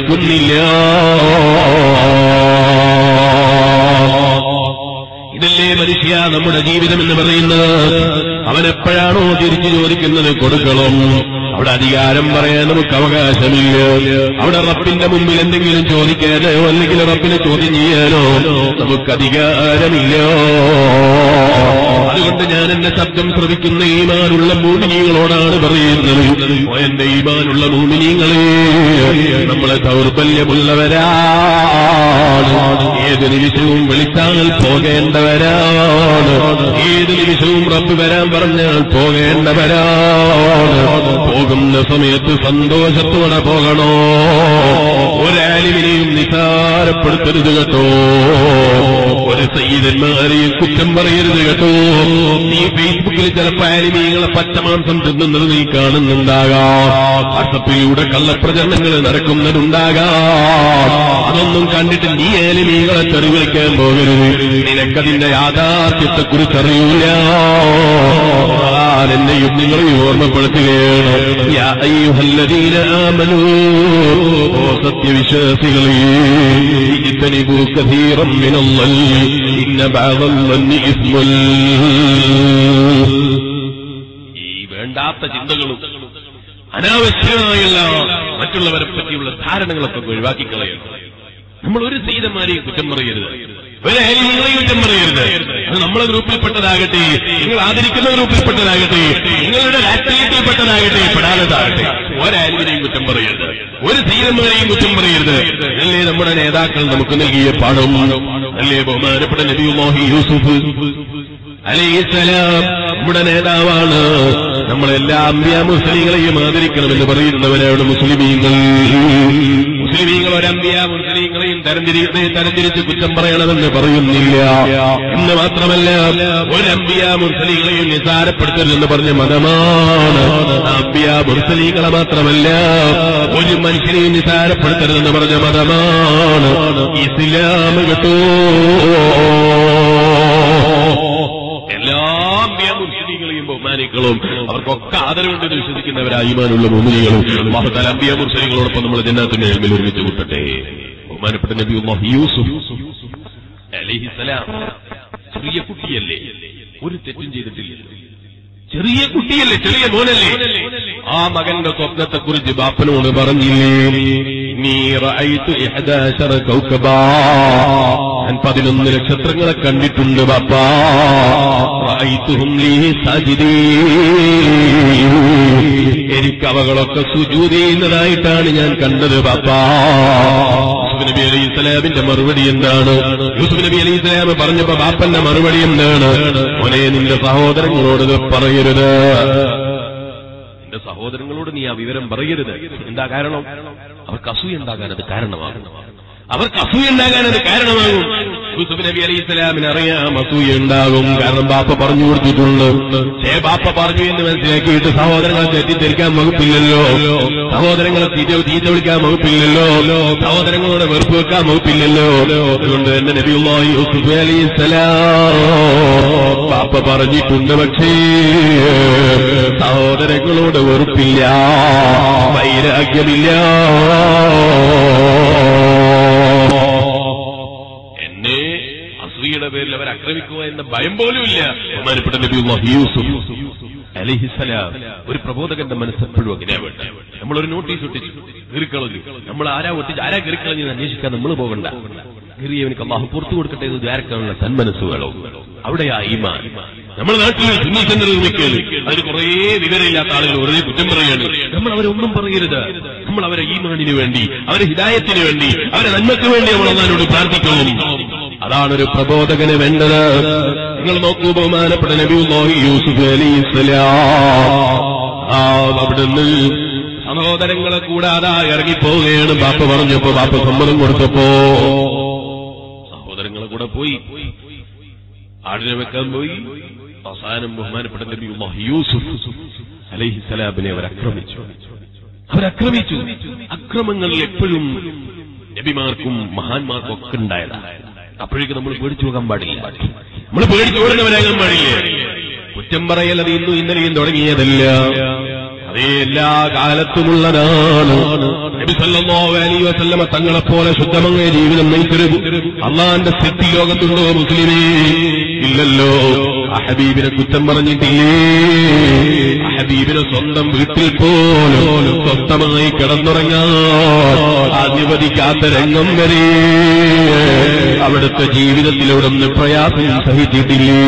അനുവദിക്കുന്നില്ല ഇതല്ലേ മനുഷ്യ നമ്മുടെ ജീവിതം എന്ന് പറയുന്നത് അവനെപ്പോഴാണോ തിരിച്ചു ചോദിക്കുന്നത് കൊടുക്കണം അവിടെ അധികാരം പറയാൻ നമുക്ക് അവകാശമില്ല അവിടെ റബ്ബിന്റെ മുമ്പിൽ എന്തെങ്കിലും ചോദിക്കാനോ അല്ലെങ്കിൽ റബ്ബിനെ ചോദ്യം ചെയ്യാനോ നമുക്ക് അധികാരമില്ല അതുകൊണ്ട് ഞാൻ എന്റെ ശബ്ദം ശ്രവിക്കുന്ന ഈമാനുള്ള മൂമിനീങ്ങളോടാണ് പറയുന്നത് ഓ എന്റെ ഈമാനുള്ള മൂമിനീങ്ങളെ നമ്മളെ ദൗർബല്യമുള്ളവരാണ് ഏത് നിമിഷവും വിളിച്ചാൽ പോകേണ്ടവരാണ് ഏത് നിമിഷവും റബ്ബ് വരാൻ പറഞ്ഞാൽ പോകേണ്ടവരാണ് പോകുന്ന സമയത്ത് സന്തോഷത്തോടെ പോകണോ ഒരാലിമിനെയും നിസാരപ്പെടുത്തരുത് കേട്ടോ ഒരു സയ്യിദന്മാരെയും കുറ്റം പറയരുത് കേട്ടോ നീ ഫേസ്ബുക്കിൽ ചിലപ്പോ ആലിമീങ്ങളെ പച്ചമാംസം തിന്നുന്നത് നീ കാണുന്നുണ്ടാകാം വാട്സപ്പിലൂടെ കള്ളപ്രചരണങ്ങൾ നടക്കുന്നതുണ്ടാകാം അതൊന്നും കണ്ടിട്ട് നീ ആലിമീങ്ങളെ തെറിവിളിക്കാൻ പോകരുത് നിനക്കതിന്റെ യാഥാർത്ഥ്യത്തെക്കുറിച്ചറിയൂല ഖുർആൻ എന്നെയും നിങ്ങളെയും ഓർമ്മപ്പെടുത്തുകയാണ് യാ അയ്യുഹല്ലദീന ആമനൂ ഓ സത്യവിശ്വാസികളെ ഇജ്തനിബൂ കഥീറം മിനല്ലി ഇന്ന ബഅദല്ലി ഇസ്മുൽ ഈ വേണ്ടാത്ത ചിന്തകളും അനാവശ്യമായുള്ള മറ്റുള്ളവരെ പറ്റിയുള്ള ധാരണകളൊക്കെ ഒഴിവാക്കി കളയണം നമ്മൾ ഒരു സീതന്മാരെയും കുറ്റം പറയരുത് ഒരു അയൽങ്ങളെയും കുറ്റം പറയരുത് അത് നമ്മളെ ഗ്രൂപ്പിൽപ്പെട്ടതാകട്ടെ നിങ്ങൾ ആദരിക്കുന്ന ഗ്രൂപ്പിൽപ്പെട്ടതാകട്ടെ നിങ്ങളുടെ രാഷ്ട്രീയത്തിൽപ്പെട്ടതാകട്ടെ പെടാനതാകട്ടെ ഒരയൽവിനെയും കുറ്റം പറയരുത് ഒരു സീതന്മാരെയും കുറ്റം പറയരുത് അല്ലേ നമ്മുടെ നേതാക്കൾ നമുക്ക് നൽകിയ പാഠം അല്ലേ ബഹുമാനപ്പെട്ട നബിയുല്ലാഹി യൂസുഫ് അലൈഹിസ്സലാം നമ്മുടെ നേതാവാണ് നമ്മളെല്ലാ അമ്പ്യ മുസ്ലിങ്ങളെയും ആദരിക്കണമെന്ന് പറയുന്നവരാണ് മുസ്ലിമീങ്ങൾ മുസ്ലിമീങ്ങൾ ഒരമ്പ്യ മുസ്ലിങ്ങളെയും തരംതിരി തരംതിരിച്ച് കുറ്റം പറയണമെന്ന് പറയുന്നില്ല എന്ന് മാത്രമല്ല ഒരമ്പ്യ മുസ്ലിങ്ങളെയും നിസാരപ്പെടുത്തരുതെന്ന് പറഞ്ഞ മതമാണ് അമ്പ്യ മുസ്ലിങ്ങളെ മാത്രമല്ല ഒരു മനുഷ്യനെയും നിസാരപ്പെടുത്തരുതെന്ന് പറഞ്ഞ മതമാണ് ഇസ്ലാം കേട്ടോ എല്ലാ അമ്പിയ ബഹുമാനികളും അവർക്കൊക്കെ ആദരവുണ്ടെന്ന് വിശ്വസിക്കുന്നവരായ ഈമാനുള്ള മുമിനികളും മഹത്തല അമ്പിയ മുർസലിങ്ങളോടൊപ്പം നമ്മൾ ജന്നാത്തിന്റെ മേൽ ഒരുമിച്ച് കൂട്ടട്ടെ ബഹുമാനപ്പെട്ട നബി യൂസുഫ് അലിഹിസലാം ചെറിയ കുട്ടിയല്ലേ ഒരു തെറ്റും ചെയ്തിട്ടില്ല ചെറിയ കുട്ടിയല്ലേ ചെറിയ മോനല്ലേ ആ മകന്റെ സ്വപ്നത്തെ കുറിച്ച് ബാപ്പനോട് പറഞ്ഞില്ലേ നീ റഅയ്തു ഇഹദാശറ കൗകബാ ഞാൻ പതിനൊന്ന് നക്ഷത്രങ്ങളെ കണ്ടിട്ടുണ്ട് ബാപ്പാ റഅയ്തുഹും ലീ സാജിദീൻ എനിക്ക് അവകളൊക്കെ സുജൂദ് ചെയ്യുന്നതായിട്ടാണ് ഞാൻ കണ്ടത് ബാപ്പാ യൂസുഫ് നബി അലൈഹി ഇസ്ലാമിന്റെ മറുപടി എന്താണ് യൂസുഫ് നബി അലൈഹി ഇസ്ലാം പറഞ്ഞപ്പോ ബാപ്പന്റെ മറുപടി എന്താണ് മോനെ നിന്റെ സഹോദരങ്ങളോട് ഇത് പറയരുത് നിന്റെ സഹോദരങ്ങളോട് നീ ആ വിവരം പറയരുത് എന്താ കാരണം അവർക്ക് അസൂയ ഉണ്ടാകാൻ അത് കാരണമാകും അവർക്ക് അസൂയ ഉണ്ടാകാൻ അത് കാരണമാകും യൂസുഫ് നബി അലൈഹി ഇസ്ലാമിന് അറിയാം അസൂയ ഉണ്ടാകും കാരണം ബാപ്പ പറഞ്ഞു കൊടുത്തിട്ടുണ്ട് ഏ ബാപ്പ പറഞ്ഞു എന്ന് മനസ്സിലാക്കിയിട്ട് സഹോദരങ്ങളെ തെറ്റിദ്ധരിക്കാൻ വകുപ്പില്ലല്ലോ സഹോദരങ്ങളെ തീറ്റ തീറ്റ വിളിക്കാൻ വകുപ്പില്ലല്ലോ സഹോദരങ്ങളോട് വെറുപ്പ് വെക്കാൻ വകുപ്പില്ലല്ലോ അതുകൊണ്ട് എന്റെ നബിയുള്ള യൂസുഫ് അലൈഹി ഇസ്ലാം ബാപ്പ പറഞ്ഞിട്ടുണ്ട് പക്ഷേ സഹോദരങ്ങളോട് വെറുപ്പില്ല വൈരാഗ്യമില്ല എന്നെ അസൂയയുടെ പേരിൽ അവർ ആക്രമിക്കുക എന്ന ഭയം പോലുമില്ല ബഹുമാനപ്പെട്ട നബിയുല്ലാഹി യൂസുഫ് അലിഹിസലാം ഒരു പ്രബോധകന്റെ മനസ്സ് എപ്പോഴും അങ്ങനെയാ വേണ്ട നമ്മളൊരു നോട്ടീസ് ഒട്ടിച്ചു കീറിക്കളഞ്ഞു നമ്മൾ ആരാ ഒട്ടിച്ച് ആരാ കീറിക്കളഞ്ഞു അന്വേഷിക്കാൻ നമ്മൾ പോകണ്ട കീറിയവനിക്ക് അള്ളാഹു പുറത്തു കൊടുക്കട്ടെ എന്ന് ദ്വാരക്കാനുള്ള തന്മനസ് വേണം അവിടെയാ ഈമാൻ നമ്മുടെ നാട്ടിൽ സുന്നി സെന്റർ നിർമ്മിക്കല് അതിന് കുറേ വിവരമില്ലാത്ത ആളുകൾ വെറുതെ കുറ്റം പറയാണ് നമ്മൾ അവരൊന്നും പറയരുത് നമ്മൾ അവരെ ഈമാനിന് വേണ്ടി അവരെ ഹിദായത്തിന് വേണ്ടി അവരെ നന്മയ്ക്ക് വേണ്ടി നമ്മൾ അള്ളാഹിനോട് പ്രാർത്ഥിക്കണം അതാണ് ഒരു പ്രബോധകന് വേണ്ടത് നിങ്ങൾ നോക്കൂ ബഹുമാനപ്പെട്ട നബിയുല്ലാഹി യൂസുഫ് അലൈഹി ആ അവിടുന്ന് സഹോദരങ്ങളെ കൂടാതെ ഇറങ്ങിപ്പോവുകയാണ് ബാപ്പ പറഞ്ഞപ്പോ ബാപ്പ സമ്മതം കൊടുത്തപ്പോ സഹോദരങ്ങളെ കൂടെ പോയി ആടിനെ വെക്കാൻ പോയി അവസാനം ബഹുമാനപ്പെട്ട നബിയുല്ലാഹി യൂസുഫ് അലൈഹിസലാമിനെ അവർ ആക്രമിച്ചു അവരക്രമിച്ചു അക്രമങ്ങളിൽ എപ്പോഴും നബിമാർക്കും മഹാന്മാർക്കും ഒക്കെ ഉണ്ടായതാണ് അപ്പോഴേക്ക് നമ്മൾ പേടിച്ചു പോകാൻ പാടില്ല നമ്മൾ പേടിച്ചു ഓടുന്നവരാകാൻ പാടില്ല കുറ്റം പറയൽ അത് ഇന്നും ഇന്നലെയും തുടങ്ങിയതല്ല അതേ എല്ലാ കാലത്തുമുള്ളതാണ് നബി സല്ലല്ലാഹു അലൈഹി വസല്ലമ തങ്ങളെ പോലെ ശുദ്ധമായ ജീവിതം നയിക്കരുത് അള്ളാന്റെ സ്ഥിതി ലോകത്തുണ്ടോ മുസ്ലിമേ ഇല്ലല്ലോ ആ ഹബീബിനെ കുറ്റം പറഞ്ഞിട്ടില്ലേ ആ ഹബീബിനെ സ്വന്തം വീട്ടിൽ പോലും സ്വന്തമായി കിടന്നുറങ്ങാൻ അനുവദിക്കാത്ത രംഗം വരെ അവിടുത്തെ ജീവിതത്തിലൂടെ ഒന്ന് പ്രയാസം സഹിച്ചിട്ടില്ലേ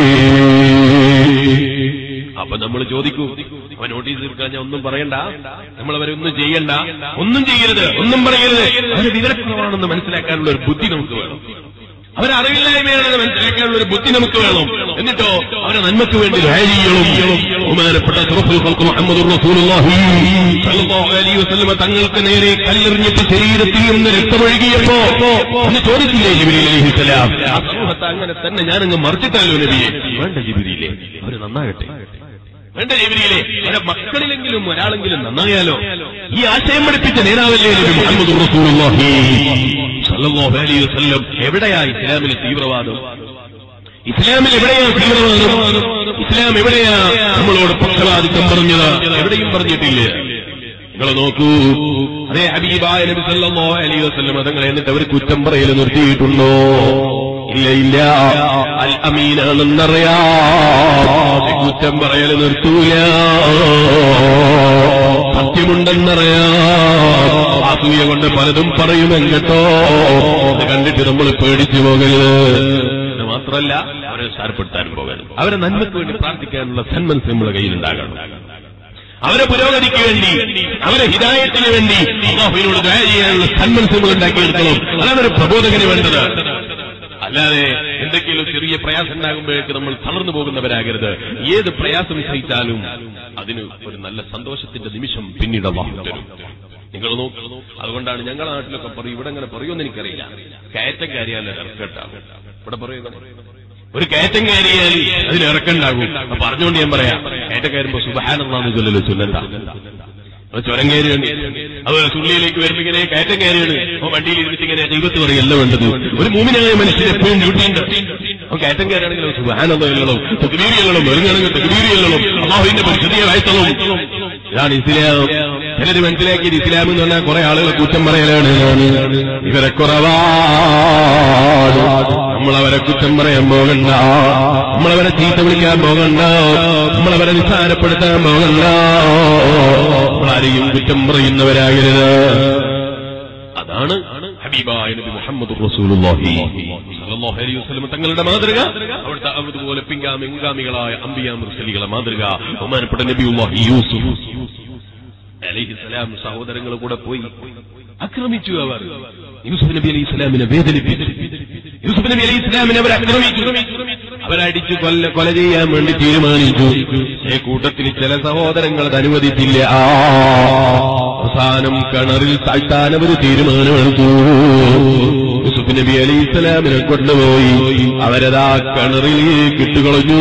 അപ്പൊ നമ്മൾ ചോദിക്കൂ അവൻ നോട്ടീസ് തീർക്കാൻ ഞാൻ ഒന്നും പറയണ്ട നമ്മൾ അവരെ ഒന്നും ചെയ്യണ്ട ഒന്നും ചെയ്യരുത് ഒന്നും പറയരുത് അവര് വിവരക്കുറവാണെന്ന് മനസ്സിലാക്കാനുള്ള ഒരു ബുദ്ധി നമുക്ക് വേണം അവരറിവില്ലായ്മയാണെന്ന് മനസ്സിലാക്കാനുള്ള ഒരു ബുദ്ധി നമുക്ക് വേണം എന്നിട്ടോ അവരെ നന്മയ്ക്ക് വേണ്ടി റാലികളും ബഹുമാനപ്പെട്ട സുറഫുൽ ഖൽഖ് മുഹമ്മദുർ റസൂലുള്ളാഹി സ്വല്ലല്ലാഹു അലൈഹി വസല്ലമ തങ്ങൾക്ക് നേരെ കല്ലെറിഞ്ഞിട്ട് ശരീരത്തിൽ നിന്ന് രക്തമൊഴുകിയപ്പോ എന്ന് ചോദിച്ചില്ലേ ജിബ്രീൽ അലൈഹിസ്സലാം ആ സമൂഹത്തെ അങ്ങനെ തന്നെ ഞാനങ്ങ് മറിച്ചിട്ടാലോ നബിയെ വേണ്ട ജിബ്രീലെ അവര് നന്നാകട്ടെ വേണ്ട ജിബ്രീലെ അവരെ മക്കളിലെങ്കിലും ഒരാളെങ്കിലും നന്നായാലോ ഈ ആശയം പഠിപ്പിച്ച നേതാവല്ലേ നബി മുഹമ്മദ് റസൂലുള്ളാഹി സല്ലല്ലാഹു അലൈഹി വസല്ലം എവിടെയാ ഇസ്ലാമിലെ തീവ്രവാദം ഇസ്ലാമിൽ എവിടെയാ തീവ്രവാദം ഇസ്ലാം എവിടെയാ നമ്മളോട് പക്ഷപാതിത്വം പറഞ്ഞത് എവിടെയും പറഞ്ഞിട്ടില്ല നിങ്ങൾ നോക്കൂ അതേ ഹബീബായ നബി സല്ലല്ലാഹു അലൈഹി വസല്ലം തങ്ങളെ എന്നിട്ട് അവർ കുറ്റം പറയൽ നിർത്തിയിട്ടുണ്ടോ ഇല്ല ഇല്ല അൽ അമീനാണെന്നറിയാ കുറ്റം പറയൽ നിർത്തൂല സത്യമുണ്ടെന്നറിയാം അസൂയ കൊണ്ട് പലതും പറയുമെങ്കട്ടോ ഇത് കണ്ടിട്ട് നമ്മൾ പേടിച്ചു പോകരുത് ഇത് മാത്രമല്ല അവരെ സാരപ്പെടുത്താനും പോകരുത് അവരെ നന്മയ്ക്ക് വേണ്ടി പ്രാർത്ഥിക്കാനുള്ള സന്മനസ് നമ്മുടെ കയ്യിലുണ്ടാകണം അവരെ പുരോഗതിക്ക് വേണ്ടി അവരെ ഹിതായത്തിന് വേണ്ടി അള്ളാഹുവിനോട് ദയ ചെയ്യാനുള്ള സന്മനസ് നമ്മൾ ഉണ്ടാക്കിയെടുക്കണം അതാണ് ഒരു പ്രബോധകന് വേണ്ടത് അല്ലാതെ എന്തെങ്കിലും ചെറിയ പ്രയാസം ഉണ്ടാകുമ്പോഴേക്ക് നമ്മൾ തളർന്നു പോകുന്നവരാകരുത് ഏത് പ്രയാസം സഹിച്ചാലും അതിന് ഒരു നല്ല സന്തോഷത്തിന്റെ നിമിഷം പിന്നീട് അള്ളാഹു തരും നിങ്ങൾ നോക്കൂ അതുകൊണ്ടാണ് ഞങ്ങളുടെ നാട്ടിലൊക്കെ പറയും ഇവിടെ അങ്ങനെ പറയുമെന്ന് എനിക്കറിയില്ല കയറ്റം കയറിയാൽ ഇറക്കട്ടാകും ഇവിടെ പറയുന്നത് ഒരു കയറ്റം കയറിയാൽ അതിന് ഇറക്കണ്ടാകും അപ്പൊ പറഞ്ഞുകൊണ്ട് ഞാൻ പറയാം കയറ്റം കയറുമ്പോ സുബഹാനെന്നാന്ന് ചൊല്ലല്ലോ ചൊല്ലണ്ട അത് ചുരം കയറിയാണ് അതുപോലെ സുള്ളിയിലേക്ക് വരുമ്പോ ഇങ്ങനെ കയറ്റം കയറിയാണ് അപ്പൊ വണ്ടിയിൽ ഇരുന്നിട്ട് ഇങ്ങനെ ദൈവത്ത് പറയല്ല വേണ്ടത് ഒരു മൂമിനായ മനുഷ്യൻ എപ്പോഴും ഡ്യൂട്ടിയുണ്ട് അപ്പൊ കയറ്റം കയറുകയാണെങ്കിൽ സുബഹാനെന്നോ തെക്കുബീരിയല്ലോ വെറുങ്ങാണെങ്കിൽ തെക്കുബീരിയല്ലോ അള്ളാഹുവിന്റെ പരിശുദ്ധിയെ വായിത്തതും ഇതാണ് ഇസ്ലാം ചിലര് മനസ്സിലാക്കിയത് ഇസ്ലാം എന്ന് പറഞ്ഞാൽ കുറെ ആളുകൾ കുറ്റം പറയലാണ് ഇവരെ കുറവാണ് നമ്മളവരെ കുറ്റം പറയാൻ പോകണ്ട നമ്മളവരെ ചീത്ത വിളിക്കാൻ പോകണ്ട നമ്മളവരെ നിസ്സാരപ്പെടുത്താൻ പോകണ്ട നമ്മളാരെയും കുറ്റം പറയുന്നവരാകരുത് അതാണ് ഹബീബായ നബി മുഹമ്മദ് റസൂലുള്ളാഹി സല്ലല്ലാഹു അലൈഹി വസല്ലം തങ്ങളുടെ മാതൃക അവിടുത്തെ അതുപോലെ പിൻഗാമി മുൻഗാമികളായ അംബിയാ മുർസലികളെ മാതൃക ബഹുമാനപ്പെട്ട നബിയുള്ളാഹി യൂസുഫ് അലൈഹിസ്സലാം സഹോദരങ്ങൾ കൂടെ പോയി ആക്രമിച്ചു അവർ യൂസുഫ് നബി അലൈഹി ഇസ്ലാമിനെ വേദനിപ്പിച്ചു യൂസുഫ് നബി അലൈഹി ഇസ്ലാമിനെ അവർ ആക്രമിച്ചു അവരടിച്ചു കൊല്ല കൊല ചെയ്യാൻ വേണ്ടി തീരുമാനിച്ചു ഈ കൂട്ടത്തിൽ ചില സഹോദരങ്ങൾ അത് അനുവദിച്ചില്ല ആ അവസാനം കിണറിൽ താഴ്ത്താൻ അവർ തീരുമാനമെടുത്തു യൂസുഫ് നബി അലൈഹി ഇസ്ലാമിനെ കൊണ്ടുപോയി അവരതാ കിണറിലേക്ക് ഇട്ടുകളഞ്ഞു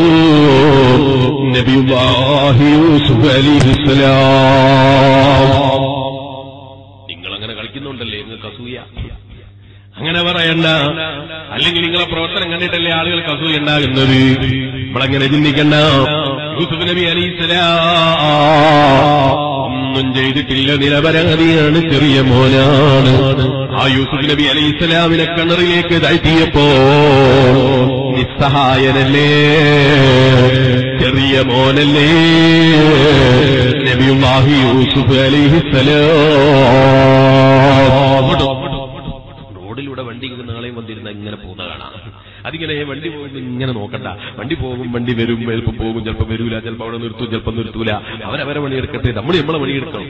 നബിയുല്ലാഹി യൂസുഫ് അലൈഹി ഇസ്ലാം നിങ്ങൾ അങ്ങനെ കളിക്കുന്നുണ്ടല്ലേ നിങ്ങൾക്ക് അസൂയ അങ്ങനെ പറയണ്ട അല്ലെങ്കിൽ നിങ്ങളെ പ്രവർത്തനം കണ്ടിട്ടല്ലേ ആളുകൾക്ക് അസൂയ ഉണ്ടാകുന്നത് നമ്മളങ്ങനെ ചിന്തിക്കണ്ട യൂസുഫ് നബി അലൈഹിസ്സലാം ഒന്നും ചെയ്തിട്ടില്ല നിരപരാധിയാണ് ചെറിയ മോനാണ് ആ യൂസുഫ് നബി അലൈഹിസ്സലാമിനെ കിണറിലേക്ക് താഴ്ത്തിയപ്പോ നിസ്സഹായനല്ലേ ചെറിയ മോനല്ലേ നബിയുല്ലാഹി യൂസുഫ് അലൈഹിസ്സലാം റോഡിലൂടെ വണ്ടി നാളെയും വന്നിരുന്ന ഇങ്ങനെ പോകുന്ന കാണാം അതിങ്ങനെ വണ്ടി പോകുമ്പോൾ ഇങ്ങനെ നോക്കണ്ട വണ്ടി പോകും വണ്ടി വരും ചിലപ്പോൾ പോകും ചിലപ്പോൾ വരൂല ചിലപ്പോൾ അവിടെ നിർത്തും ചിലപ്പോൾ നിർത്തൂല അവരവരെ പണിയെടുക്കട്ടെ നമ്മൾ നമ്മളെ പണിയെടുക്കണം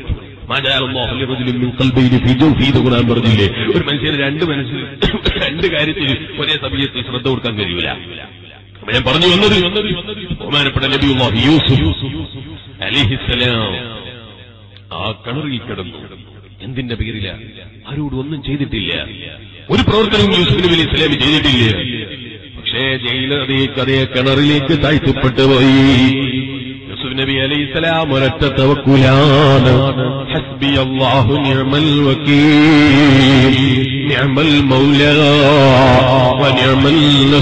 ഖുർആൻ പറഞ്ഞില്ലേ ഒരു മനുഷ്യന് രണ്ട് മനുഷ്യർ രണ്ട് കാര്യത്തിൽ ഒരേ സമയത്ത് ശ്രദ്ധ കൊടുക്കാൻ കഴിയൂല അപ്പൊ ഞാൻ പറഞ്ഞു വന്നത് ബഹുമാനപ്പെട്ട നബിയുല്ലാഹി യൂസുഫ് അലിഹിസലാം ആ കിണറിൽ കിടന്നു എന്തിന്റെ പേരില ആരോടും ഒന്നും ചെയ്തിട്ടില്ല ഒരു പ്രവർത്തനവും യൂസുഫ് നബി അലി ഇസ്ലാമി ചെയ്തിട്ടില്ല പക്ഷേ ജയിലതേക്ക് അതേ കിണറിലേക്ക് താഴ്ത്തപ്പെട്ടു പോയി യൂസുഫ് നബി അലൈഹി സ്വലാം ഒരൊറ്റ തവക്കുലാണ് ഹസ്ബി അല്ലാഹു നിഅമൽ വക്കീൽ നിഅമൽ മൗല വനിഅമൽ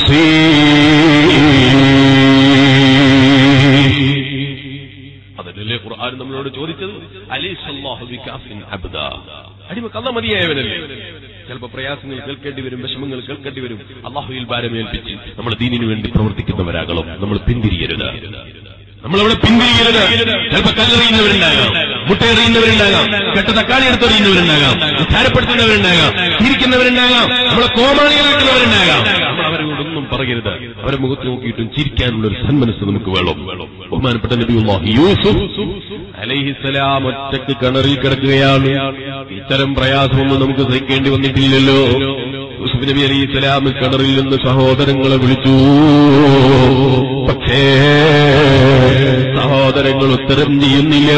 നസീർ അതല്ലേ ഖുർആൻ നമ്മളോട് ചോദിച്ചത് അലീസല്ലാഹു ബികാഫിൻ അബ്ദ അടിമ കള്ള മതിയായവനല്ലേ ചിലപ്പോ പ്രയാസങ്ങൾ കേൾക്കേണ്ടി വരും വിഷമങ്ങൾ കേൾക്കേണ്ടി വരും അള്ളാഹുയിൽ ഭാരമേൽപ്പിച്ച് നമ്മൾ ദീനിനു വേണ്ടി പ്രവർത്തിക്കുന്നവരാകണം നമ്മൾ പിന്തിരിയരുത് നമ്മളവിടെ പിന്തിരിക്കരുത് ചിലപ്പോ കല്ലെറിയുന്നവരുണ്ടാകാം മുട്ടയെറിയുന്നവരുണ്ടാകാം കെട്ട തക്കാളി എടുത്തെറിയുന്നവരുണ്ടാകാം ഉദ്ധാരപ്പെടുത്തുന്നവരുണ്ടാകാം ചിരിക്കുന്നവരുണ്ടാകാം നമ്മളെ കോമാളികളാക്കുന്നവരുണ്ടാകാം നമ്മൾ അവരോടൊന്നും പറയരുത് അവരെ മുഖത്ത് നോക്കിയിട്ടും ചിരിക്കാനുള്ള ഒരു സന്മനസ് നമുക്ക് വേണം ബഹുമാനപ്പെട്ട നബിയുള്ളാഹി യൂസുഫ് അലൈഹിസ്സലാം ഒറ്റക്ക് കിണറിൽ കിടക്കുകയാണ് ഇത്തരം പ്രയാസമൊന്നും നമുക്ക് സഹിക്കേണ്ടി വന്നിട്ടില്ലല്ലോ യൂസുഫ് നബി അലൈഹി സ്വലാം കിണറിൽ നിന്ന് സഹോദരങ്ങളെ വിളിച്ചു പക്ഷേ സഹോദരങ്ങൾ ഉത്തരം ചെയ്യുന്നില്ല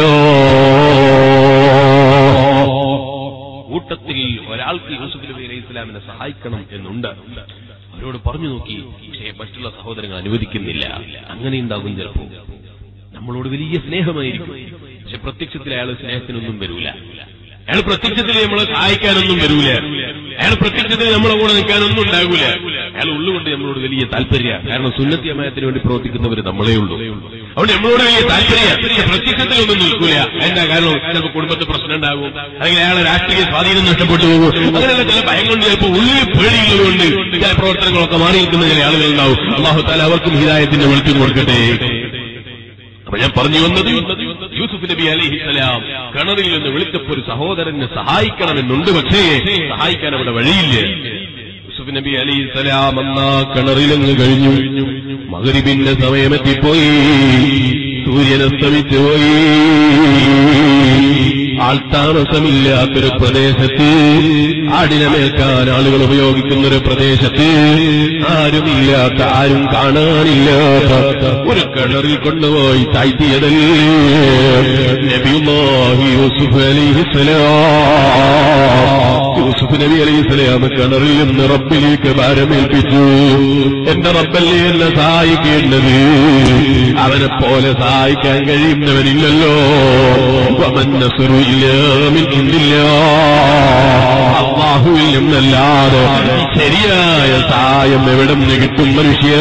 കൂട്ടത്തിൽ ഒരാൾക്ക് യൂസുഫ് നബി അലൈഹി സ്വലാമിനെ സഹായിക്കണം എന്നുണ്ട് അവരോട് പറഞ്ഞു നോക്കി പക്ഷേ മറ്റുള്ള സഹോദരങ്ങൾ അനുവദിക്കുന്നില്ല അങ്ങനെ ഉണ്ടാകും ചിലപ്പോ നമ്മളോട് വലിയ സ്നേഹമായിരിക്കും പക്ഷെ പ്രത്യക്ഷത്തിൽ അയാൾ സ്നേഹത്തിനൊന്നും വരൂല അയാൾ പ്രത്യക്ഷത്തിൽ നമ്മളെ സഹായിക്കാനൊന്നും വരൂല അയാൾ പ്രത്യക്ഷത്തിൽ നമ്മളെ കൂടെ നിൽക്കാനൊന്നും ഉണ്ടാകൂല അയാൾ ഉള്ളുകൊണ്ട് നമ്മളോട് വലിയ താല്പര്യമാണ് കാരണം സുന്നത്തി അമയത്തിന് വേണ്ടി പ്രവർത്തിക്കുന്നവർ നമ്മളേ ഉള്ളൂ അതുകൊണ്ട് നമ്മളോട് വലിയ താല്പര്യമാണ് പക്ഷെ പ്രത്യക്ഷത്തിൽ ഒന്നും നിൽക്കൂല എന്താ കാരണം ചിലപ്പോൾ കുടുംബത്തിൽ പ്രശ്നം ഉണ്ടാകും അല്ലെങ്കിൽ അയാളെ രാഷ്ട്രീയ സ്വാധീനം നഷ്ടപ്പെട്ടു പോകും അങ്ങനെയുള്ള ചില ഭയം കൊണ്ട് ചിലപ്പോൾ ഉള്ളിൽ പേടിയുള്ളതുകൊണ്ട് ചില പ്രവർത്തനങ്ങളൊക്കെ മാറി നിൽക്കുന്ന ചില ആളുകൾ ഉണ്ടാവും അള്ളാഹു താല അവർക്കും ഹിദായത്തിന്റെ വെളുത്തും കൊടുക്കട്ടെ അപ്പൊ ഞാൻ പറഞ്ഞു വന്നത് യൂസുഫ് നബി അലൈഹിസ്സലാം കിണറിൽ നിന്ന് വിളിച്ചപ്പോ ഒരു സഹോദരനെ സഹായിക്കണമെന്നുണ്ട് പക്ഷേ സഹായിക്കാൻ അവിടെ വഴിയില്ല യൂസുഫ് നബി അലൈഹിസ്സലാം അന്നാ കിണറിലങ്ങ് കഴിഞ്ഞു മകരിബിന്റെ സമയമെത്തിപ്പോയി സൂര്യനസ്തമിച്ചു പോയി ആൾത്താമസമില്ലാത്തൊരു പ്രദേശത്ത് ആടിനെ മേൽക്കാൻ ആളുകൾ ഉപയോഗിക്കുന്ന ഒരു പ്രദേശത്ത് ആരുമില്ലാത്ത ആരും കാണാനില്ലാത്ത ഒരു കിണറിൽ കൊണ്ടുപോയി താഴ്ത്തിയതല്ലേ നബിയുല്ലാഹി യൂസുഫ് അലൈഹിസ്സലാം യൂസുഫ് നബി അലൈഹിസ്സലാം കിണറിൽ നിന്ന് റബ്ബിലേക്ക് ഭാരമേൽപ്പിച്ചു എന്റെ റബ്ബല്ലേ എന്നെ സഹായിക്കേണ്ടത് അവനെ പോലെ സഹായിക്കാൻ കഴിയുന്നവനില്ലല്ലോ വമൻ നസ്റു ഇല്ലാ മിൻ ഇൻദില്ലാ. അള്ളാഹുവിൽ നിന്നല്ലാതെ ശരിയായ സഹായം എവിടെ നിന്ന് കിട്ടും മനുഷ്യ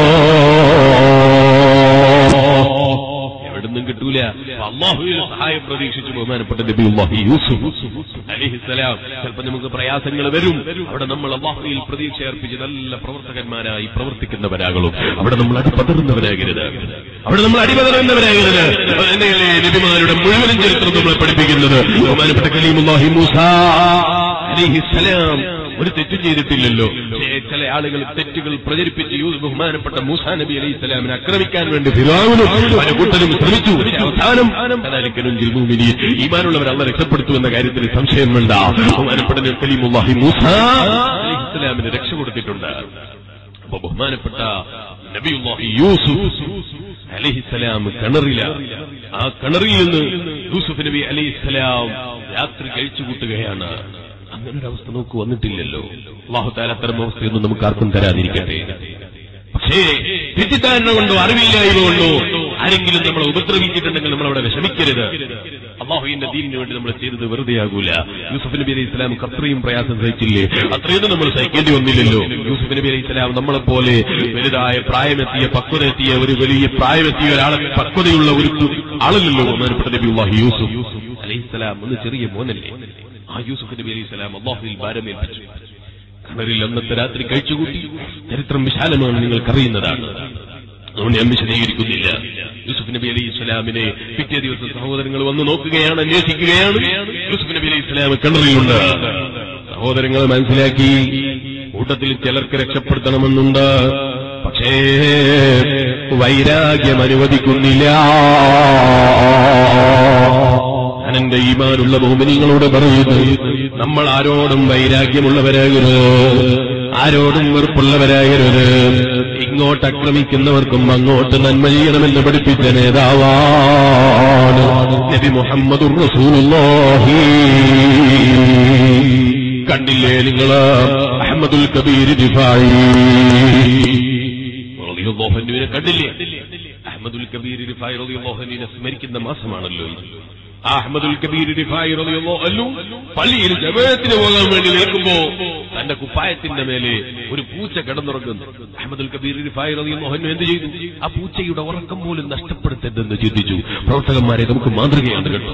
എവിടുന്നും കിട്ടൂല അള്ളാഹുവിൽ സഹായം പ്രതീക്ഷിച്ച് ബഹുമാനപ്പെട്ട നബി അള്ളാഹി യൂസുഫ് അലിഹിസ്സലാം ചിലപ്പോൾ നമുക്ക് പ്രയാസങ്ങൾ വരും അവിടെ നമ്മൾ അള്ളാഹുവിൽ പ്രതീക്ഷ അർപ്പിച്ച് നല്ല പ്രവർത്തകന്മാരായി പ്രവർത്തിക്കുന്നവരാകണം അവിടെ നമ്മൾ അടിപതറുന്നവരാകരുത് അവിടെ നമ്മൾ അടിപതറുന്നവരാകരുത് തന്നെയല്ലേ നബിമാരുടെ മുഴുവനും ചരിത്രം നമ്മളെ പഠിപ്പിക്കുന്നത് ബഹുമാനപ്പെട്ട കലീമുല്ലാഹി മൂസ അലിഹിസ്സലാം ഒരു തെറ്റും ചെയ്തിട്ടില്ലല്ലോ പക്ഷേ ചില ആളുകൾ തെറ്റുകൾ പ്രചരിപ്പിച്ച് യൂസ് ബഹുമാനപ്പെട്ട മൂസ നബി അലൈഹി സ്വലാമിനെ ആക്രമിക്കാൻ വേണ്ടി ഫിറാവിനും പല കൂട്ടരും ശ്രമിച്ചു പക്ഷേ അവസാനം കദാലിക്കനും ജിൽമൂമിനി ഈമാനുള്ളവർ അള്ള രക്ഷപ്പെടുത്തുമെന്ന കാര്യത്തിൽ സംശയം വേണ്ട ബഹുമാനപ്പെട്ട കലീമുല്ലാഹി മൂസ അലൈഹി സ്വലാമിന് രക്ഷ കൊടുത്തിട്ടുണ്ട് അപ്പൊ ബഹുമാനപ്പെട്ട നബിയുല്ലാഹി യൂസുഫ് അലഹിസലാം കിണറില ആ കിണറിൽ നിന്ന് യൂസുഫ് നബി അലഹിസലാം രാത്രി കഴിച്ചു കൂട്ടുകയാണ് അങ്ങനെ ഒരു അവസ്ഥ നമുക്ക് വന്നിട്ടില്ലല്ലോ അള്ളാഹുത്താല അത്തരം അവസ്ഥയൊന്നും നമുക്ക് ആർക്കും തരാതിരിക്കട്ടെ പക്ഷേ തെറ്റിദ്ധാരണ കൊണ്ടോ അറിവില്ലായ്മ കൊണ്ടോ ആരെങ്കിലും നമ്മളെ ഉപദ്രവിച്ചിട്ടുണ്ടെങ്കിൽ നമ്മൾ അവിടെ വിഷമിക്കരുത് അള്ളാഹുവിന്റെ ദീനിന് വേണ്ടി നമ്മൾ ചെയ്തത് വെറുതെ ആകൂല യൂസുഫ് നബി അലൈഹി ഇസ്ലാം അത്രയും പ്രയാസം സഹിച്ചില്ലേ അത്രയൊന്നും നമ്മൾ സഹിക്കേണ്ടി വന്നില്ലല്ലോ യൂസുഫ് നബി അലൈഹി ഇസ്ലാം നമ്മളെ പോലെ വലുതായ പ്രായമെത്തിയ പക്വതയെത്തിയ ഒരു വലിയ പ്രായമെത്തിയ ഒരാളെ പക്വതയുള്ള ഒരു ആളല്ലല്ലോ ബഹുമാനപ്പെട്ട നബി അള്ളാഹു യൂസുഫ് അലൈഹി ഇസ്ലാം ഒന്ന് ചെറിയ മോനല്ലേ ആ യൂസുഫ് നബി അലൈഹി ഇസ്ലാം അള്ളാഹുവിൽ ഭാരമേൽപ്പിച്ചു കിണറിൽ അന്നത്തെ രാത്രി കഴിച്ചുകൂട്ടി ചരിത്രം വിശാലമാണ് നിങ്ങൾക്കറിയുന്നതാണ് അതുകൊണ്ട് ഞാൻ വിശദീകരിക്കുന്നില്ല യൂസുഫ് നബി അലൈഹി ഇസ്ലാമിനെ പിറ്റേ ദിവസം സഹോദരങ്ങൾ വന്ന് നോക്കുകയാണ് അന്വേഷിക്കുകയാണ് യൂസുഫ് നബി അലൈഹി ഇസ്ലാം കിണറിലുണ്ട് സഹോദരങ്ങൾ മനസ്സിലാക്കി കൂട്ടത്തിൽ ചിലർക്ക് രക്ഷപ്പെടുത്തണമെന്നുണ്ട് പക്ഷേ വൈരാഗ്യം അനുവദിക്കുന്നില്ല ഞാൻ എന്റെ ഈമാനുള്ള മോമിനിങ്ങളോട് പറയുന്നു നമ്മൾ ആരോടും വൈരാഗ്യമുള്ളവരാകരുത് ആരോടും വെറുപ്പുള്ളവരാകരുത് ഇങ്ങോട്ട് ആക്രമിക്കുന്നവർക്കും അങ്ങോട്ട് നന്മ ചെയ്യണമെന്ന് പഠിപ്പിച്ച നേതാവാണ് നബി മുഹമ്മദുർ റസൂലുള്ളാഹി കണ്ടില്ലേ നിങ്ങൾ അഹമ്മദുൽ കബീർ ദിഫായി റളിയല്ലാഹുവിനെ കണ്ടില്ലേ അഹമ്മദുൽ കബീർ റിഫായി റളിയല്ലാഹുവിനെ സ്മരിക്കുന്ന മാസമാണല്ലോ ഇത് ആ അഹമ്മദുൽ കബീർ റിഫായി റളിയല്ലാഹു അൻഹു പള്ളിയിൽ ജമാഅത്തിന് പോകാൻ വേണ്ടി നിൽക്കുമ്പോ തന്റെ കുപ്പായത്തിന്റെ മേലെ ഒരു പൂച്ച കിടന്നുറങ്ങുന്നു അഹമ്മദുൽ കബീർ റിഫായി റളിയല്ലാഹു അൻഹു എന്ത് ചെയ്തു ആ പൂച്ചയുടെ ഉറക്കം പോലും നഷ്ടപ്പെടുത്തരുതെന്ന് ചിന്തിച്ചു പ്രവർത്തകന്മാരെ നമുക്ക് മാതൃകയാണ് കേട്ടോ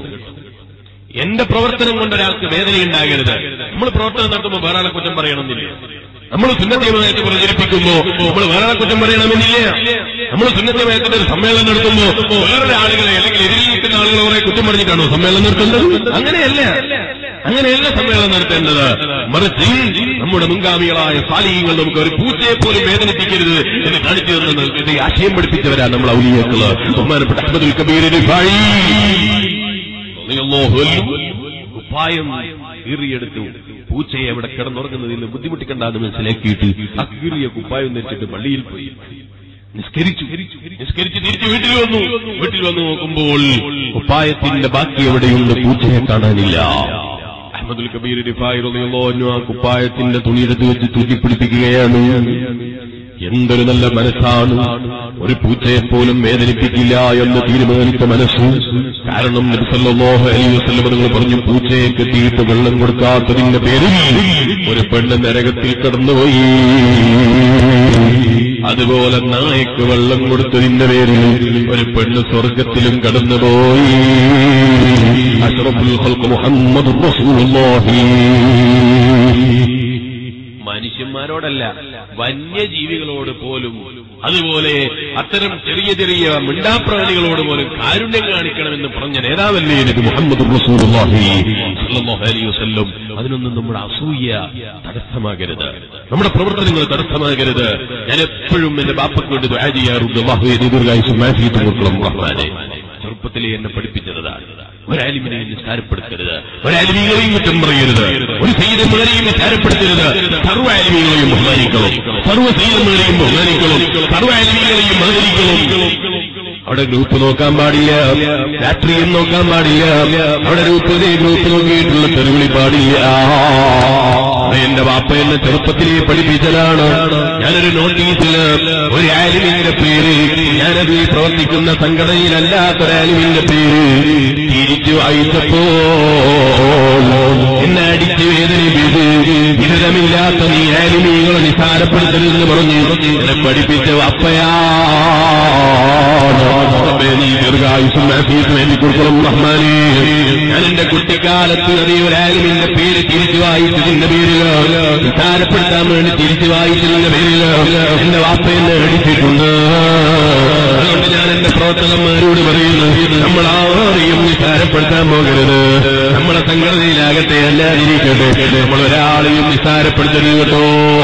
എന്റെ പ്രവർത്തനം കൊണ്ട് ഒരാൾക്ക് വേദനയുണ്ടാകരുത് നമ്മൾ പ്രവർത്തനം നടത്തുമ്പോൾ വേറെ ആളെ കുറ്റം പറയണമെന്നില്ല നമ്മൾ സുന്നത്തിയമായിട്ട് പ്രചരിപ്പിക്കുമ്പോ നമ്മൾ വേറെ കുറ്റം പറയണമെന്നില്ല നമ്മൾ സുന്നത്തിയമായിട്ട് ഒരു സമ്മേളനം നടത്തുമ്പോ വേറെ ആളുകളെ അല്ലെങ്കിൽ എതിരിൽ നിൽക്കുന്ന ആളുകളെ കുറെ കുറ്റം പറഞ്ഞിട്ടാണോ സമ്മേളനം നടത്തേണ്ടത് അങ്ങനെയല്ല അങ്ങനെയല്ല സമ്മേളനം നടത്തേണ്ടത് മറിച്ച് നമ്മുടെ മുൻഗാമികളായ സാലിഹ്യങ്ങൾ നമുക്ക് ഒരു പൂച്ചയെ പോലും വേദനിപ്പിക്കരുത് എന്ന് കാണിച്ചു തന്നത് ഇത് ആശയം പഠിപ്പിച്ചവരാ നമ്മൾ ഔലിയാക്കള് ബഹുമാനപ്പെട്ട അഹമ്മദുൽ കബീർ ഉപ്പായം കീറിയെടുത്തു പൂച്ചയെ അവിടെ കിടന്നുറങ്ങുന്നതിൽ ബുദ്ധിമുട്ടിക്കണ്ടെന്ന് മനസ്സിലാക്കിയിട്ട് ആ കീറിയ കുപ്പായം ധരിച്ചിട്ട് പള്ളിയിൽ പോയി നിസ്കരിച്ചു നിസ്കരിച്ച് തിരിച്ച് വീട്ടിൽ വന്നു വീട്ടിൽ വന്ന് നോക്കുമ്പോൾ കുപ്പായത്തിന്റെ ബാക്കി എവിടെയുണ്ട് പൂച്ചയെ കാണാനില്ല അഹമ്മദുൽ കബീർ റിഫായി റളിയല്ലാഹു അൻഹു ആ കുപ്പായത്തിന്റെ തുണിയെടുത്ത് വെച്ച് തൂക്കിപ്പിടിപ്പിക്കുകയാണ് എന്തൊരു നല്ല മനസ്സാണ് ഒരു പൂച്ചയെ പോലും വേദനിപ്പിക്കില്ല എന്ന് തീരുമാനിച്ച മനസ്സ് കാരണം നബി സല്ലല്ലാഹു അലൈഹി വസല്ലം നിങ്ങൾ പറഞ്ഞു പൂച്ചയെ കെട്ടിയിട്ട് വെള്ളം കൊടുക്കാത്തതിന്റെ പേരിൽ ഒരു പെണ്ണ് നരകത്തിൽ കടന്നുപോയി അതുപോലെ നായക്ക് വെള്ളം കൊടുത്തതിന്റെ പേരിൽ ഒരു പെണ്ണ് സ്വർഗത്തിലും കടന്നുപോയി അഷ്റഫുൽ ഖൽഖ് മുഹമ്മദ് റസൂലുള്ളാഹി മനുഷ്യന്മാരോടല്ല വന്യജീവികളോട് പോലും അതുപോലെ അത്തരം ചെറിയ ചെറിയ മിണ്ടാപ്രാണികളോട് പോലും കാരുണ്യം കാണിക്കണമെന്ന് പറഞ്ഞ നേതാവല്ലേ നബി മുഹമ്മദ് റസൂലുള്ളാഹി സ്വല്ലല്ലാഹു അലൈഹി വസല്ലം അതിനൊന്നും നമ്മുടെ അസൂയ തടസ്സമാകരുത് നമ്മുടെ പ്രവർത്തനങ്ങൾ തടസ്സമാകരുത് ഞാൻ എപ്പോഴും എന്റെ ബാപ്പയ്ക്ക് വേണ്ടി ദുആ ചെയ്യാറുണ്ട് അല്ലാഹുവേ നീ ദീർഘായുസ്സും ആഫിയത്തും കൊടുക്കണം റഹ്മാനെ ചെറുപ്പത്തിലെ എന്നെ പഠിപ്പിച്ചതാണ് ഒരാലിമിനെയും നിസ്സാരപ്പെടുത്തരുത് ഒരാലിമികളെയും കുറ്റം പറയരുത് ഒരു സൈന്യന്മാരെയും നിസ്സാരപ്പെടുത്തരുത് സർവ്വ ആലിമികളെയും ബഹുമാനിക്കണം സർവ്വ സൈന്യന്മാരെയും ബഹുമാനിക്കണം സർവ്വ ആലിമികളെയും ആദരിക്കണം അവിടെ ഗ്രൂപ്പ് നോക്കാൻ പാടില്ല രാഷ്ട്രീയം നോക്കാൻ പാടില്ല അവിടെ ഗ്രൂപ്പ് ഇതേ ഗ്രൂപ്പ് നോക്കിയിട്ടുള്ള തെരുവിളി പാടില്ല അത് എന്റെ വാപ്പ എന്നെ ചെറുപ്പത്തിലേ പഠിപ്പിച്ചതാണ് ഞാനൊരു നോട്ടീസിൽ ഒരു ആലിമിന്റെ പേര് ഞാനത് ഈ പ്രവർത്തിക്കുന്ന സംഘടനയിലല്ലാത്തൊരു ആലിമിന്റെ പേര് തിരിച്ചു വായിച്ചപ്പോ എന്നെ അടിച്ച് വേദനിപ്പിച്ച് വിരതമില്ലാത്ത നീ ആലിമീകളെ നിസാരപ്പെടുത്തരുതെന്ന് പറഞ്ഞു എന്നെ പഠിപ്പിച്ച വാപ്പയാണ് നീ ദീർഘായുസും ആഫീസും എനിക്ക് കൊടുക്കണം റഹ്മാനെ ഞാൻ എന്റെ കുട്ടിക്കാലത്ത് അതേ ഒരു ആലിമിന്റെ പേര് തിരിച്ചു വായിച്ചതിന്റെ പേരില് നിസാരപ്പെടുത്താൻ വേണ്ടി തിരിച്ചു വായിച്ചതിന്റെ പേരില് എന്റെ വാപ്പ എന്നെ അടിച്ചിട്ടുണ്ട് അതുകൊണ്ട് ഞാൻ എന്റെ പ്രവർത്തകന്മാരോട് പറയുന്നു നമ്മൾ ആരെയും നിസാരപ്പെടുത്താൻ പോകരുത് നമ്മളെ സംഘടനയിലാകട്ടെ അല്ലാതിരിക്കട്ടെ നമ്മൾ ഒരാളെയും നിസാരപ്പെടുത്തരുത് കേട്ടോ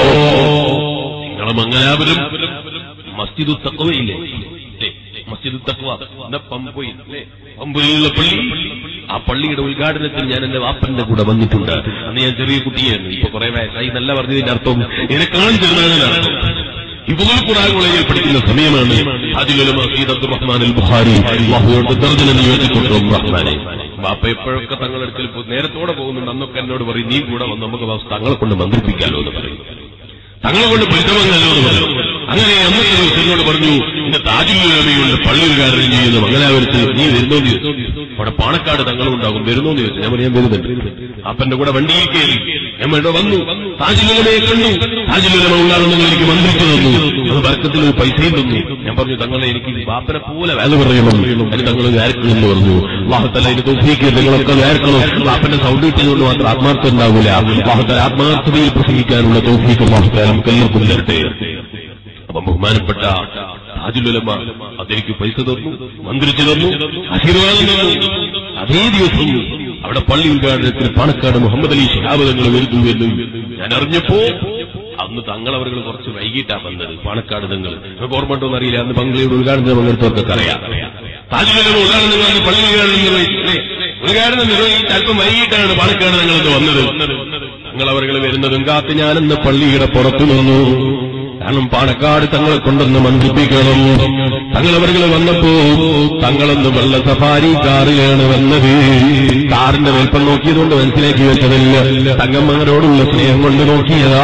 നിങ്ങളെ മംഗലാപുരം മസ്ജിദു തക്കവയില്ലേ മസ്ജിദ് തക്വ എന്ന പമ്പയിൽ പമ്പയിലുള്ള പള്ളി ആ പള്ളിയുടെ ഉദ്ഘാടനത്തിൽ ഞാൻ എന്റെ വാപ്പന്റെ കൂടെ വന്നിട്ടുണ്ട് അന്ന് ഞാൻ ചെറിയ കുട്ടിയായിരുന്നു ഇപ്പൊ കുറെ വയസ്സായി നല്ല പറഞ്ഞതിന്റെ അർത്ഥം എന്നെ കാണിച്ചിരുന്നതിന്റെ അർത്ഥം ഇപ്പോൾ ഖുർആൻ കോളേജിൽ പഠിക്കുന്ന സമയമാണ് അതിലുള്ള സീദ് അബ്ദുറഹ്മാൻ അൽ ബുഹാരി അള്ളാഹുയോട് ദർജന നിയോജിക്കൊണ്ടും റഹ്മാനെ ബാപ്പ എപ്പോഴൊക്കെ തങ്ങളുടെ അടുക്കൽ പോ- നേരത്തോടെ പോകുന്നുണ്ട് അന്നൊക്കെ എന്നോട് പറയും നീ കൂടെ വന്ന് നമുക്ക് വാസ് തങ്ങളെ കൊണ്ട് മന്ത്രിപ്പിക്കാലോ എന്ന് പറയും തങ്ങളെ കൊണ്ട് പരിശ്രമങ്ങളല്ലോ എന്ന് പറഞ്ഞു അങ്ങനെ അന്നത്തെ ദിവസം എന്നോട് പറഞ്ഞു ഇന്ന് താജുല്ലുലമയുണ്ട് പള്ളി ഉദ്ഘാടനം ചെയ്യുന്ന മംഗലാപുരത്ത് നീ വരുന്നോന്ന് ചോദിച്ചു അവിടെ പാണക്കാട് തങ്ങളും ഉണ്ടാകും വരുന്നോന്ന് ചോദിച്ചു ഞാൻ പറഞ്ഞു ഞാൻ വരുന്നുണ്ട് അപ്പന്റെ കൂടെ വണ്ടിയിൽ കയറി ഞാൻ ഇവിടെ വന്നു താജുല്ലുലമയെ കണ്ടു താജുല്ലുലമ ഉദ്ഘാടനങ്ങൾ എനിക്ക് മന്ത്രിച്ചു തന്നു അത് വർക്കത്തിൽ ഒരു പൈസയും തന്നു ഞാൻ പറഞ്ഞു തങ്ങളെ എനിക്ക് ബാപ്പനെ പോലെ വേല പറയണം അതിന് തങ്ങൾ വേർക്കണം എന്ന് പറഞ്ഞു വാഹത്തല്ല അതിന് തോഫിക്ക് നിങ്ങളൊക്കെ വേർക്കണം ബാപ്പന്റെ സൗണ്ട് കിട്ടിയതുകൊണ്ട് മാത്രം ആത്മാർത്ഥം ഉണ്ടാവില്ല വാഹത്തല ആത്മാർത്ഥതയിൽ പ്രസംഗിക്കാനുള്ള തോഫിക്ക് വാഹത്തല നമുക്ക് എല്ലാവർക്കും തരട്ടെ അപ്പൊ ബഹുമാനപ്പെട്ട താജുലുലമ അതെനിക്ക് പൈസ തന്നു മന്ത്രിച്ചു തന്നു ആശീർവാദം തന്നു അതേ ദിവസം അവിടെ പള്ളി ഉദ്ഘാടനത്തിൽ പാണക്കാട് മുഹമ്മദ് അലി ശിഹാബ് തങ്ങൾ വരുന്നു എന്ന് ഞാൻ അറിഞ്ഞപ്പോ അന്ന് തങ്ങളവർ കുറച്ച് വൈകിട്ടാ വന്നത് പാണക്കാട് തങ്ങൾ നിങ്ങൾക്ക് ഓർമ്മ ഉണ്ടോ എന്നറിയില്ല അന്ന് പങ്കളിയുടെ ഉദ്ഘാടനം പങ്കെടുത്തവർക്കൊക്കെ അറിയാം താജുലുലമ ഉദ്ഘാടനം നിർവഹിച്ചു, പള്ളി ഉദ്ഘാടനം നിർവഹിച്ചു അല്ലേ? ഉദ്ഘാടനം നിർവഹിച്ച് അല്പം വൈകിട്ടാണ് പാണക്കാട് തങ്ങൾ വന്നത് തങ്ങളവർ വരുന്നതും കാത്ത് ഞാനെന്ന് പള്ളിയുടെ പുറത്തു നിന്നു കാരണം പാണക്കാട് തങ്ങളെ കൊണ്ടൊന്ന് മന്ത്രിപ്പിക്കണം തങ്ങളവരുകൾ വന്നപ്പോ തങ്ങളൊന്ന് വെള്ള സഫാരി കാറിലാണ് വന്നത് കാറിന്റെ വലിപ്പം നോക്കിയതുകൊണ്ട് മനസ്സിലാക്കി വെച്ചതല്ല തങ്ങന്മാരോടുള്ള സ്നേഹം കൊണ്ട് നോക്കിയതാ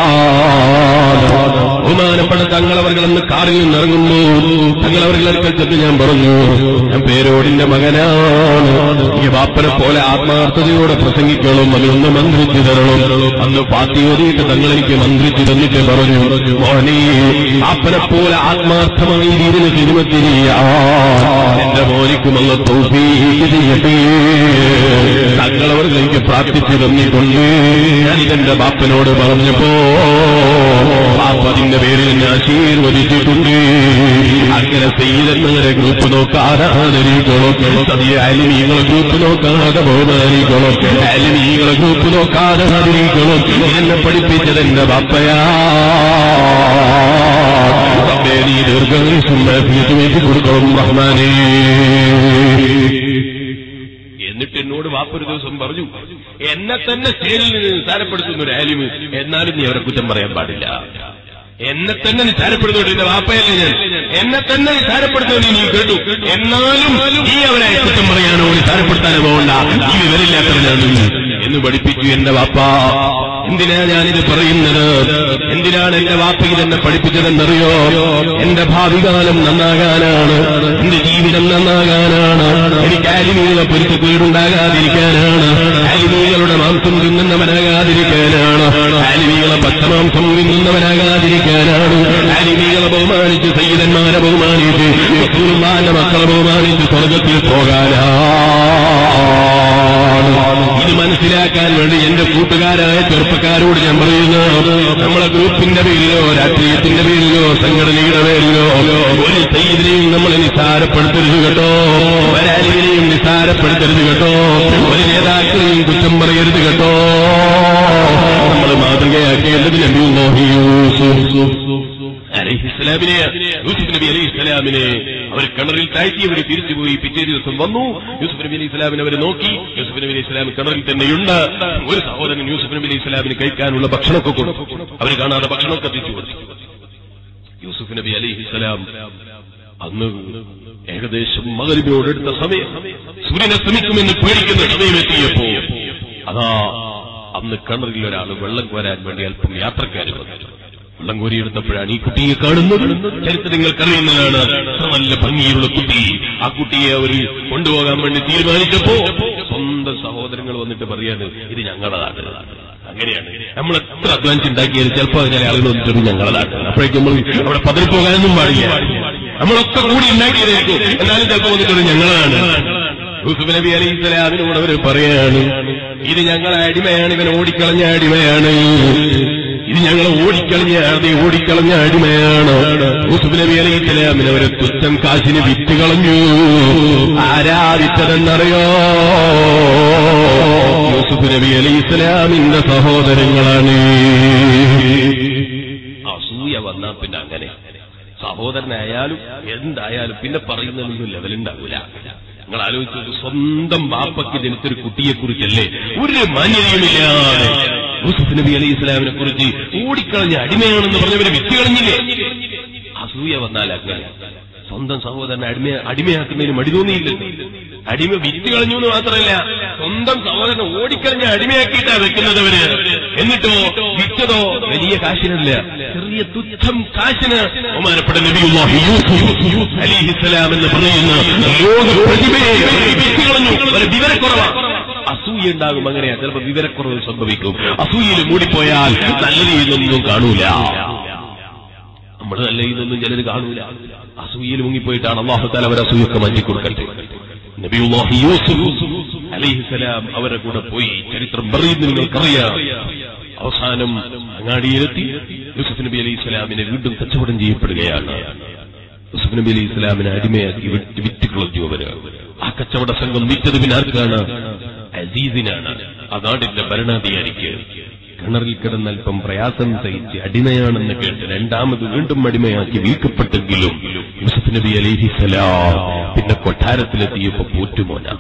ബഹുമാനപ്പെട്ട തങ്ങളവരുകളെന്ന് കാറിൽ നിന്ന് ഇറങ്ങുന്നു തങ്ങളവരുടെ അടുക്കൽ ചെന്ന് ഞാൻ പറഞ്ഞു ഞാൻ പേരോടിന്റെ മകനാണ് ഈ ബാപ്പനെ പോലെ ആത്മാർത്ഥതയോടെ പ്രസംഗിക്കണം അതിനൊന്ന് മന്ത്രിച്ചു തരണം അന്ന് പാർട്ടി ഓതിയിട്ട് തങ്ങൾ എനിക്ക് മന്ത്രിച്ചു തന്നിട്ട് പറഞ്ഞു മോനെ അപ്പനെ പോലെ ആത്മാർത്ഥമായി ദീനിന് ഹിരുമത്ത് ചെയ്യാൻ എന്റെ മോനിക്കുമല്ല തൗഫീഖ് ചെയ്യട്ടെ തങ്ങളവർ എനിക്ക് പ്രാർത്ഥിച്ചു തന്നിട്ടുണ്ട് ഞാൻ ഇതെന്റെ ബാപ്പനോട് പറഞ്ഞപ്പോ ബാപ്പ അതിന്റെ പേരിൽ എന്നെ ആശീർവദിച്ചിട്ടുണ്ട് അങ്ങനെ ചെയ്തെന്നവരെ ഗ്രൂപ്പ് നോക്കാതെ ആദരിക്കണോ സതിയ അലിമീങ്ങളെ ഗ്രൂപ്പ് നോക്കാതെ ബഹുമാനിക്കണോ അലിമീങ്ങളെ ഗ്രൂപ്പ് നോക്കാതെ ആദരിക്കണോ എന്നെ പഠിപ്പിച്ചത് എന്റെ ബാപ്പയാ റബ്ബേ, നീ ദീർഘായുസ്സും ആഫിയത്തും എനിക്ക് കൊടുക്കണം റഹ്മാനേ എന്നിട്ട് എന്നോട് വാപ്പൊരു ദിവസം പറഞ്ഞു എന്നെ തന്നെ സ്റ്റേജിൽ നിന്ന് നിസാരപ്പെടുത്തുന്ന ഒരു ആലിമ് എന്നാലും നീ അവരെ കുറ്റം പറയാൻ പാടില്ല എന്നെ തന്നെ നിസാരപ്പെടുത്തുന്നുണ്ട് എന്റെ വാപ്പയല്ലേ ഞാൻ എന്നെ തന്നെ നിസാരപ്പെടുത്തുന്നത് നീ കേട്ടു എന്നാലും നീ അവരെ കുറ്റം പറയാനോ നിസാരപ്പെടുത്താനോ പോകണ്ട നീ വിവരമില്ലാത്തവനാണ് എന്ന് പഠിപ്പിച്ചു എന്റെ വാപ്പ എന്തിനാ ഞാനിത് പറയുന്നത് എന്തിനാണ് എന്റെ വാപ്പ ഇതെന്നെ പഠിപ്പിച്ചതെന്നറിയോ എന്റെ ഭാവി കാലം നന്നാകാനാണ് എന്റെ ജീവിതം നന്നാകാനാണ് എനിക്ക് ആലിമീകളെ പൊരുത്ത് കേടുണ്ടാകാതിരിക്കാനാണ് ആലിമീകളുടെ മാംസം തിന്നുന്നവനാകാതിരിക്കാനാണ് ആലിമീകളെ പച്ചമാംസം തിന്നുന്നവനാകാതിരിക്കാനാണ് ആലിമീകളെ ബഹുമാനിച്ച് സയ്യിദന്മാരെ ബഹുമാനിച്ച് റസൂലുള്ളാഹിന്റെ മക്കളെ ബഹുമാനിച്ച് സ്വർഗത്തിൽ പോകാനാണ് ഇത് മനസ്സിലാക്കാൻ വേണ്ടി എന്റെ കൂട്ടുകാരായ ചെറുപ്പക്കാരോട് ഞാൻ പറയുന്നു നമ്മളെ ഗ്രൂപ്പിന്റെ പേരിലോ രാഷ്ട്രീയത്തിന്റെ പേരിലോ സംഘടനയുടെ പേരിലോ ഒരു സൈദിനെയും നമ്മൾ നിസാരപ്പെടുത്തരുത് കേട്ടോ ഒരാലിനെയും നിസാരപ്പെടുത്തരുത് കേട്ടോ ഒരു നേതാക്കളെയും കുറ്റം പറയരുത് കേട്ടോ നമ്മൾ മാതൃകയാക്കേണ്ടത് നബി യൂസുഫ് അലഹിസ്ലാമിനെ യൂസുഫ് നബി അലൈഹി ഇസ്ലാമിനെ അവർ കിണറിൽ താഴ്ത്തി അവർ തിരിച്ചുപോയി പിറ്റേ ദിവസം വന്നു യൂസുഫ് നബി അലൈഹി ഇസ്ലാമിനെ അവർ നോക്കി യൂസുഫ് നബി അലൈഹി ഇസ്ലാം കിണറിൽ തന്നെയുണ്ട് ഒരു സഹോദരൻ യൂസുഫ് നബി അലൈഹി ഇസ്ലാമിന് കഴിക്കാനുള്ള ഭക്ഷണമൊക്കെ കൊടുത്തു അവർ കാണാതെ ഭക്ഷണമൊക്കെ എത്തിച്ചു കൊടുത്തു യൂസുഫ് നബി അലൈഹി ഇസ്ലാം അന്ന് ഏകദേശം മകരിബിനോടെടുത്ത സമയം സൂര്യൻ അസ്തമിക്കുമെന്ന് പേടിക്കുന്ന സമയമെത്തിയപ്പോ അതാ അന്ന് കിണറിൽ ഒരാൾ വെള്ളം കോരാൻ വേണ്ടി അല്പം യാത്രക്കാർ വന്നു വെള്ളം കോരിയെടുത്തപ്പോഴാണ് ഈ കുട്ടിയെ കാണുന്നത് ചരിത്രം നിങ്ങൾക്കറിയുന്നതാണ് അത്ര നല്ല ഭംഗിയുള്ള കുട്ടി ആ കുട്ടിയെ അവർ കൊണ്ടുപോകാൻ വേണ്ടി തീരുമാനിച്ചപ്പോ സ്വന്തം സഹോദരങ്ങൾ വന്നിട്ട് പറയാണ് ഇത് ഞങ്ങളതാണ് അങ്ങനെയാണ് നമ്മൾ എത്ര അധ്വാനിച്ച് ഉണ്ടാക്കിയാലും ചിലപ്പോൾ ചില ആളുകൾ വന്നിട്ട് ഞങ്ങളതാണ് അപ്പോഴേക്കും നമ്മൾ അവിടെ പതിരിപ്പോകാനൊന്നും പാടില്ല നമ്മളൊക്കെ കൂടി ഉണ്ടാക്കിയതായിരിക്കും എന്നാലും ചിലപ്പോൾ വന്നിട്ട് ഞങ്ങളാണ് യൂസുഫ് നബി അലൈഹി സ്വലാമിനോട് അവർ പറയാണ് ഇത് ഞങ്ങളെ അടിമയാണ് ഇവൻ ഓടിക്കളഞ്ഞ അടിമയാണ് ഇത് ഞങ്ങളെ ഓടിക്കളഞ്ഞ അതെ ഓടിക്കളഞ്ഞ അടിമയാണ് യൂസുഫ് നബി അലൈഹി സ്വലാമിന് അവരെ തുച്ഛം കാശിന് വിറ്റ് കളഞ്ഞു ആരാ വിറ്റതെന്നറിയോ യൂസുഫ് നബി അലൈഹി സ്വലാമിന്റെ സഹോദരങ്ങളാണ് അസൂയ വന്നാൽ പിന്നെ അങ്ങനെ സഹോദരനായാലും എന്തായാലും പിന്നെ പറയുന്നതൊന്നും ലെവലുണ്ടാവില്ല നിങ്ങൾ ആലോചിച്ചു സ്വന്തം ബാപ്പയ്ക്ക് ജനിച്ചൊരു കുട്ടിയെ കുറിച്ചല്ലേ ഒരു മാന്യതയുമില്ലാതെ യൂസുഫ് നബി അലൈഹി ഇസ്ലാമിനെ കുറിച്ച് ഓടിക്കളഞ്ഞ അടിമയാണെന്ന് പറഞ്ഞവരെ വിറ്റ് കളഞ്ഞില്ലേ അസൂയ വന്നാൽ അങ്ങനെ സ്വന്തം സഹോദരനെ അടിമ അടിമയാക്കുന്നതിന് മടി തോന്നിയില്ല അടിമ വിറ്റ് കളഞ്ഞു എന്ന് മാത്രമല്ല സ്വന്തം സഹോദരനെ ഓടിക്കളഞ്ഞ അടിമയാക്കിയിട്ടാ വെക്കുന്നത് അവര് എന്നിട്ടോ വിറ്റതോ വലിയ കാശിനല്ല ചെറിയ തുച്ഛം കാശിന് ബഹുമാനപ്പെട്ട നബിയുല്ലാഹി യൂസുഫ് അലിഹിസ്സലാം എന്ന് പറയുന്ന ലോക പ്രതിഭയെ അവര് വിറ്റ് കളഞ്ഞു അവര് വിവരക്കുറവാണ് അസൂയ ഉണ്ടാകും അങ്ങനെയാ ചിലപ്പോ വിവരക്കുറവ് സംഭവിക്കും അസൂയയിൽ മൂടിപ്പോയാൽ നല്ല രീതിയിലൊന്നും കാണൂല നമ്മൾ നല്ല ഇതൊന്നും ചിലർ കാണൂല അസൂയയിൽ മുങ്ങിപ്പോയിട്ടാണ് അള്ളാഹുത്താൽ അവർ അസൂയൊക്കെ മാറ്റിക്കൊടുക്കട്ടെ നബിയുല്ലാഹി യൂസുഫ് അലൈഹിസലാം അവരെ കൂടെ പോയി ചരിത്രം പറയുന്നു നിങ്ങൾക്കറിയാം അവസാനം അങ്ങാടിയിലെത്തി യൂസുഫ് നബി അലൈഹി സ്വലാമിനെ വീണ്ടും കച്ചവടം ചെയ്യപ്പെടുകയാണ് യൂസുഫ് നബി അലൈഹി സ്വലാമിനെ അടിമയാക്കി വിറ്റ് വിറ്റ് കളഞ്ഞു അവര് ആ കച്ചവട സംഘം വിറ്റത് പിന്നെ ആർക്കാണ് അസീസിനാണ് ആ നാടിന്റെ ഭരണാധികാരിക്ക് കിണറിൽ കിടന്ന് അല്പം പ്രയാസം സഹിച്ച് അടിമയാണെന്ന് കേട്ട് രണ്ടാമത് വീണ്ടും അടിമയാക്കി വീക്കപ്പെട്ടെങ്കിലും യൂസഫ് നബി അലിഹിസലാം പിന്നെ കൊട്ടാരത്തിലെത്തിയപ്പോ പോറ്റുമോനാണ്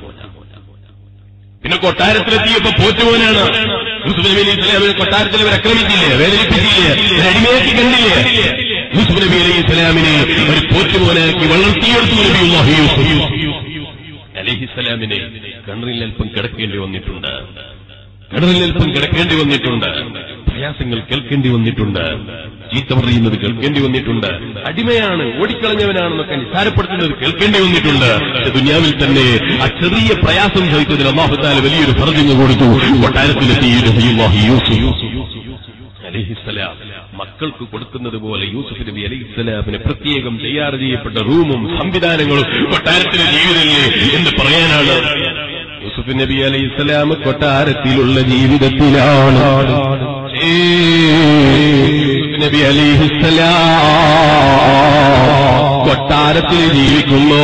പിന്നെ കൊട്ടാരത്തിലെത്തിയപ്പോ പോറ്റുമോനാണ് യൂസുഫ് നബി അലൈഹി സ്വലാമിനെ കൊട്ടാരത്തിൽ ഇവർ ആക്രമിച്ചില്ലേ വേദനിപ്പിച്ചില്ലേ ഇവരെ അടിമയാക്കി കണ്ടില്ലേ യൂസുഫ് നബി അലൈഹി സ്വലാമിനെ ഒരു പോറ്റുമോനാക്കി വളർത്തിയെടുത്തു നബിയുല്ലാഹി യൂസുഫ് അലഹിസ്സലാമിനെ കണ്ണറിൽ അല്പം കിടക്കേണ്ടി വന്നിട്ടുണ്ട് കടലിൽ അല്പം കിടക്കേണ്ടി വന്നിട്ടുണ്ട് പ്രയാസങ്ങൾ കേൾക്കേണ്ടി വന്നിട്ടുണ്ട് ചീത്ത പറയുന്നത് കേൾക്കേണ്ടി വന്നിട്ടുണ്ട് അടിമയാണ് ഓടിക്കളഞ്ഞവനാണെന്നൊക്കെ നിസാരപ്പെടുത്തുന്നത് കേൾക്കേണ്ടി വന്നിട്ടുണ്ട് പക്ഷെ ദുനിയാവിൽ തന്നെ ആ ചെറിയ പ്രയാസം സഹിച്ചതിൽ അള്ളാഹുത്താല വലിയൊരു പറഞ്ഞു കൊടുത്തു കൊട്ടാരത്തിലെത്തി നബിയുല്ലാഹി യൂസുഫ് അലൈഹിസ്സലാം മക്ക മക്കൾക്ക് കൊടുക്കുന്നത് പോലെ യൂസുഫ് നബി അലൈഹി ഇസ്ലാമിന് പ്രത്യേകം തയ്യാർ ചെയ്യപ്പെട്ട റൂമും സംവിധാനങ്ങളും കൊട്ടാരത്തിലെ ജീവിതല്ലേ എന്ന് പറയാനാണ് യൂസുഫ് നബി അലൈഹി ഇസ്ലാം കൊട്ടാരത്തിലുള്ള ജീവിതത്തിലാണ് ഏ, യൂസുഫ് നബി അലൈഹി കൊട്ടാരത്തിൽ ജീവിക്കുന്നു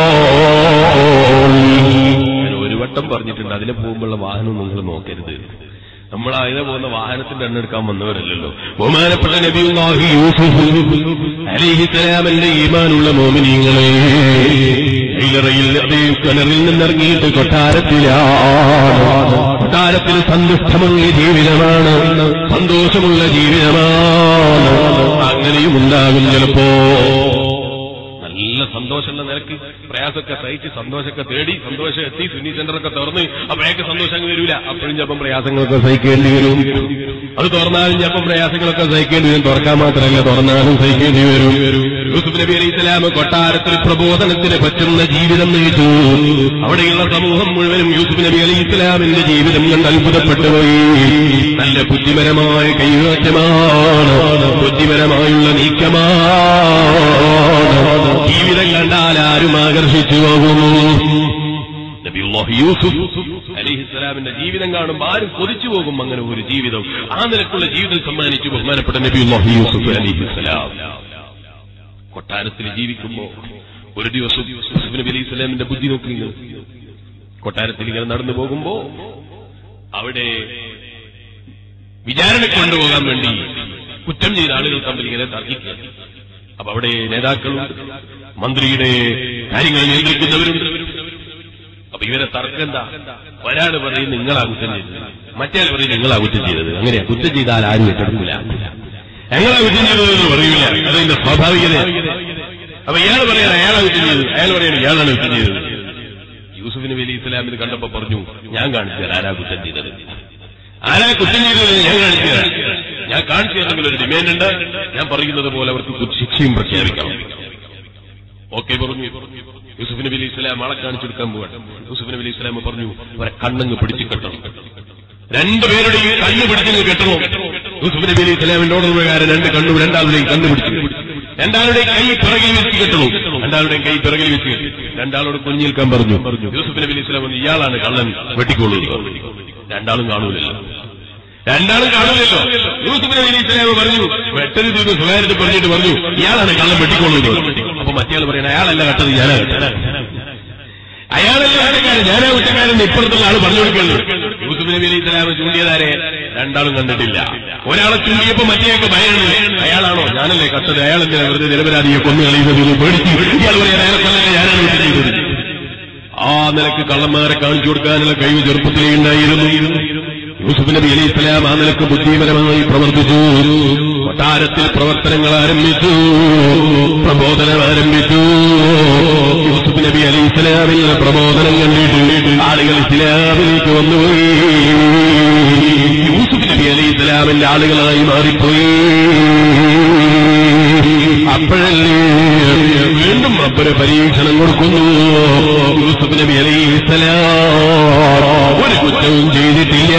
ഞാൻ ഒരു വട്ടം പറഞ്ഞിട്ടുണ്ട് അതിലെ പോകുമ്പോഴുള്ള വാഹനം നിങ്ങൾ നോക്കരുത് നമ്മൾ അതിനെ പോകുന്ന വാഹനത്തിന്റെ എണ്ണം എടുക്കാൻ വന്നവരല്ലല്ലോ ബഹുമാനപ്പെട്ട നബിയുള്ളാഹി യൂസുഫ് അലിഹിസലാമന്റെ ഈമാനുള്ള മോമിനിങ്ങളെ ഇലറയിൽ അതേ കിണറിൽ നിന്നിറങ്ങിയിട്ട് കൊട്ടാരത്തിലാണ് കൊട്ടാരത്തിൽ സന്തുഷ്ടമായ ജീവിതമാണ് സന്തോഷമുള്ള ജീവിതമാണ് അങ്ങനെയും ഉണ്ടാകും ചിലപ്പോ നല്ല സന്തോഷമുള്ള നിരക്ക് പ്രയാസമൊക്കെ സഹിച്ച് സന്തോഷമൊക്കെ തേടി സന്തോഷം എത്തി സുന്നി സെന്ററൊക്കെ തുറന്ന് അപ്പോഴേക്ക് സന്തോഷം അങ്ങ് വരൂല അപ്പോഴും ചിലപ്പം പ്രയാസങ്ങളൊക്കെ സഹിക്കേണ്ടി വരും അത് തുറന്നാലും ചിലപ്പം പ്രയാസങ്ങളൊക്കെ സഹിക്കേണ്ടി വരും തുറക്കാൻ മാത്രമല്ല തുറന്നാലും സഹിക്കേണ്ടി വരും യൂസുഫ് നബി അലൈഹി സ്വലാം കൊട്ടാരത്തിൽ പ്രബോധനത്തിന് പറ്റുന്ന ജീവിതം നയിച്ചു അവിടെയുള്ള സമൂഹം മുഴുവനും യൂസുഫ് നബി അലൈഹി സ്വലാമിന്റെ ജീവിതം കണ്ട് അത്ഭുതപ്പെട്ടു പോയി നല്ല ബുദ്ധിപരമായ കൈമാറ്റമാണ് ബുദ്ധിപരമായുള്ള നീക്കമാണ് ജീവിതം കണ്ടാൽ ആരും ആകർഷിച്ചു പോകുന്നു നബിയുല്ലാഹി യൂസുഫ് അലിഹിസ്സലാമിന്റെ ജീവിതം കാണുമ്പോൾ ആരും കൊതിച്ചു പോകും അങ്ങനെ ഒരു ജീവിതം ആ നിലക്കുള്ള ജീവിതം സമ്മാനിച്ചു ബഹുമാനപ്പെട്ട നബിയുല്ലാഹി യൂസുഫ് അലിഹിസ്സലാം കൊട്ടാരത്തിൽ ജീവിക്കുമ്പോ ഒരു ദിവസം യൂസുഫ് നബി അലൈഹി സ്വലാമിന്റെ ബുദ്ധി നോക്കി നിങ്ങൾ. കൊട്ടാരത്തിൽ ഇങ്ങനെ നടന്നു പോകുമ്പോ അവിടെ വിചാരണ കൊണ്ടുപോകാൻ വേണ്ടി കുറ്റം ചെയ്ത ആളുകൾ തമ്മിൽ ഇങ്ങനെ തർക്കിക്കുക അപ്പൊ അവിടെ നേതാക്കളുണ്ട് മന്ത്രിയുടെ കാര്യങ്ങൾ നിയന്ത്രിക്കുന്നവരുണ്ട് അപ്പൊ ഇവരെ തർക്കം എന്താ ഒരാൾ പറയും നിങ്ങളാ കുറ്റം ചെയ്തത് മറ്റേ പറയും നിങ്ങളാ കുറ്റം ചെയ്തത് അങ്ങനെയാ കുറ്റം ചെയ്താൽ ആരും ഏറ്റെടുക്കില്ല ഞങ്ങളാ കുറ്റം ചെയ്തതെന്ന് പറയൂല അതിന്റെ സ്വാഭാവികത അപ്പൊ ഇയാൾ പറയാൻ അയാളാ കുറ്റം ചെയ്തത് അയാൾ പറയാണ് ഇയാളാണ് കുറ്റം ചെയ്തത് യൂസുഫ് നബി അലി ഇസ്ലാം ഇത് കണ്ടപ്പോ പറഞ്ഞു ഞാൻ കാണിച്ചു തരാം ആരാ കുറ്റം ചെയ്തത് ആരാ കുറ്റം ചെയ്തത് ഞാൻ കാണിച്ചു തരാം ഞാൻ കാണിച്ചു തരണമെങ്കിൽ ഒരു ഡിമാൻഡ് ഉണ്ട് ഞാൻ പറയുന്നത് പോലെ അവർക്ക് കുറ്റ- ശിക്ഷയും പ്രഖ്യാപിക്കണം ഓക്കെ പറഞ്ഞു യൂസുഫ് നബി അലി ഇസ്ലാം ആളെ കാണിച്ചെടുക്കാൻ പോവാണ് യൂസുഫ് നബി അലി ഇസ്ലാം പറഞ്ഞു അവരെ കണ്ണങ്ങ് പിടിച്ചു കെട്ടണം രണ്ടുപേരുടെയും കണ്ണ് പിടിച്ചങ്ങ് കെട്ടണം യൂസുഫ് നബി അലി ഇസ്ലാമിന്റെ ഓർഡർ പ്രകാരം രണ്ട് കണ്ണു രണ്ടാളുടെയും കണ്ണ് പിടിച്ചു രണ്ടാളുടെയും കൈ പിറകിൽ വെച്ച് കെട്ടണം രണ്ടാളുടെയും കൈ പിറകിൽ വെച്ച് കെട്ടി രണ്ടാളോട് കുഞ്ഞിൽക്കാൻ പറഞ്ഞു യൂസുഫ് നബി അലി ഇസ്ലാം പറഞ്ഞു ഇയാളാണ് കള്ളൻ വെട്ടിക്കോളൂ എന്ന് പറഞ്ഞു. രണ്ടാളും കാണൂലല്ലോ രണ്ടാളും കാണൂലല്ലോ യൂസുഫ് നബി അലി ഇസ്ലാം പറഞ്ഞു വെട്ടരുത് എന്ന് സ്വകാര്യത്തിൽ പറഞ്ഞിട്ട് പറഞ്ഞു ഇയാളാണ് കള്ളം വെട്ടിക്കോളൂ എന്ന് പറഞ്ഞു. അപ്പൊ മറ്റേ പറയണ അയാളല്ല കട്ടത് ഞാനാ കട്ടത് അയാളല്ല കുറ്റക്കാരൻ ഞാനാ കുറ്റക്കാരൻ ഇപ്പുറത്തുള്ള ആള് പറഞ്ഞു കൊടുക്കുന്നു യൂസുഫ് നബി അലൈഹി സ്വലാം ചൂണ്ടിയതാരെ രണ്ടാളും കണ്ടിട്ടില്ല ഒരാളെ ചൂണ്ടിയപ്പോ മറ്റേയൊക്കെ ഭയമാണ് അയാളാണോ ഞാനല്ലേ കട്ടത് അയാളെന്തിനാ വെറുതെ നിരപരാധിയെ കൊന്നു കളയുന്നത് എന്ന് പേടിച്ചു ഇയാൾ പറയാൻ അയാളെ കൊല്ലല്ലേ ഞാനാണ് കുറ്റം ചെയ്തത് ആ നിലക്ക് കള്ളന്മാരെ കാണിച്ചു കൊടുക്കാനുള്ള കഴിവ് ചെറുപ്പത്തിലേ ഉണ്ടായിരുന്നു യൂസുഫ് നബി അലൈഹി സ്വലാം ആ നിലക്ക് ബുദ്ധിപരമായി പ്രവർത്തിച്ചു കൊട്ടാരത്തിൽ പ്രവർത്തനങ്ങൾ ആരംഭിച്ചു പ്രബോധനം ആരംഭിച്ചു യൂസുഫ് നബി അലൈഹി സ്വലാമിന്റെ പ്രബോധനം കണ്ടിട്ട് ആളുകൾ ഇസ്ലാമിലേക്ക് വന്നുപോയി യൂസുഫ് നബി അലൈഹി സ്വലാമിന്റെ ആളുകളായി മാറിപ്പോയി അപ്പോഴല്ലേ വീണ്ടും റബ്ബര് പരീക്ഷണം കൊടുക്കുന്നു യൂസുഫ് നബി അലൈഹി സ്വലാം ഒരു കുറ്റവും ചെയ്തിട്ടില്ല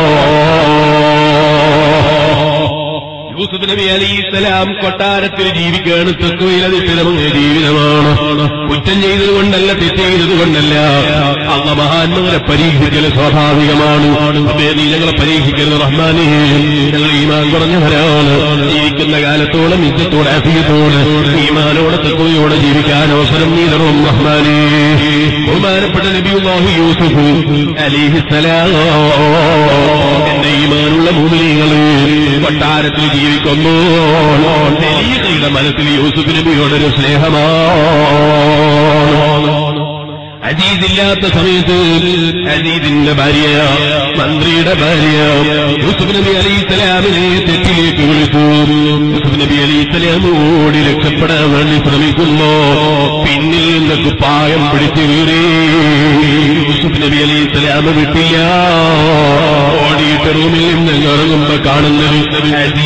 യൂസുഫ് നബി അലൈഹി സ്വലാം കൊട്ടാരത്തിൽ ജീവിക്കുകയാണ് തത്വയിലധിഷ്ഠിതമായ ജീവിതമാണ് കുറ്റം ചെയ്തതുകൊണ്ടല്ല തെറ്റ് ചെയ്തതുകൊണ്ടല്ല അള്ള മഹാന്മാരെ പരീക്ഷിക്കൽ സ്വാഭാവികമാണ് അപ്പേ നീ ഞങ്ങളെ പരീക്ഷിക്കരുത് റഹ്മാനെ ഞങ്ങൾ ഈമാൻ കുറഞ്ഞവരാണ് ജീവിക്കുന്ന കാലത്തോളം ഇജ്ജത്തോടെ അഫിയത്തോടെ ഈമാനോടെ തത്വയോടെ ജീവിക്കാൻ അവസരം നീ തരും റഹ്മാനെ ബഹുമാനപ്പെട്ട നബിയുല്ലാഹി യൂസുഫ് അലിഹിസലാം എന്റെ ഈമാനുള്ള ഭൂമികള് കൊട്ടാരത്തിൽ ജീവിക്കുന്നു യുടെ മനസ്സിൽ യൂസുഫ് നബിയോടൊരു സ്നേഹമാണ് അജീദില്ലാത്ത സമയത്ത് അജീദിന്റെ ഭാര്യ മന്ത്രിയുടെ ഭാര്യ യൂസുഫ് നബി അലി ഇസ്ലാമിനെ തെറ്റിലേക്ക് വിളിച്ചു യൂസുഫ് നബി അലി ഇസ്ലാം ഓടി രക്ഷപ്പെടാൻ വേണ്ടി ശ്രമിക്കുന്നു പിന്നിൽ നിന്ന് കുപ്പായം പിടിച്ചു വീറി യൂസുഫ് നബി അലി ഇസ്ലാം വിട്ടില്ല ഓടിയിട്ട് റൂമിൽ നിന്ന് ഇറങ്ങുമ്പോ കാണുന്നത്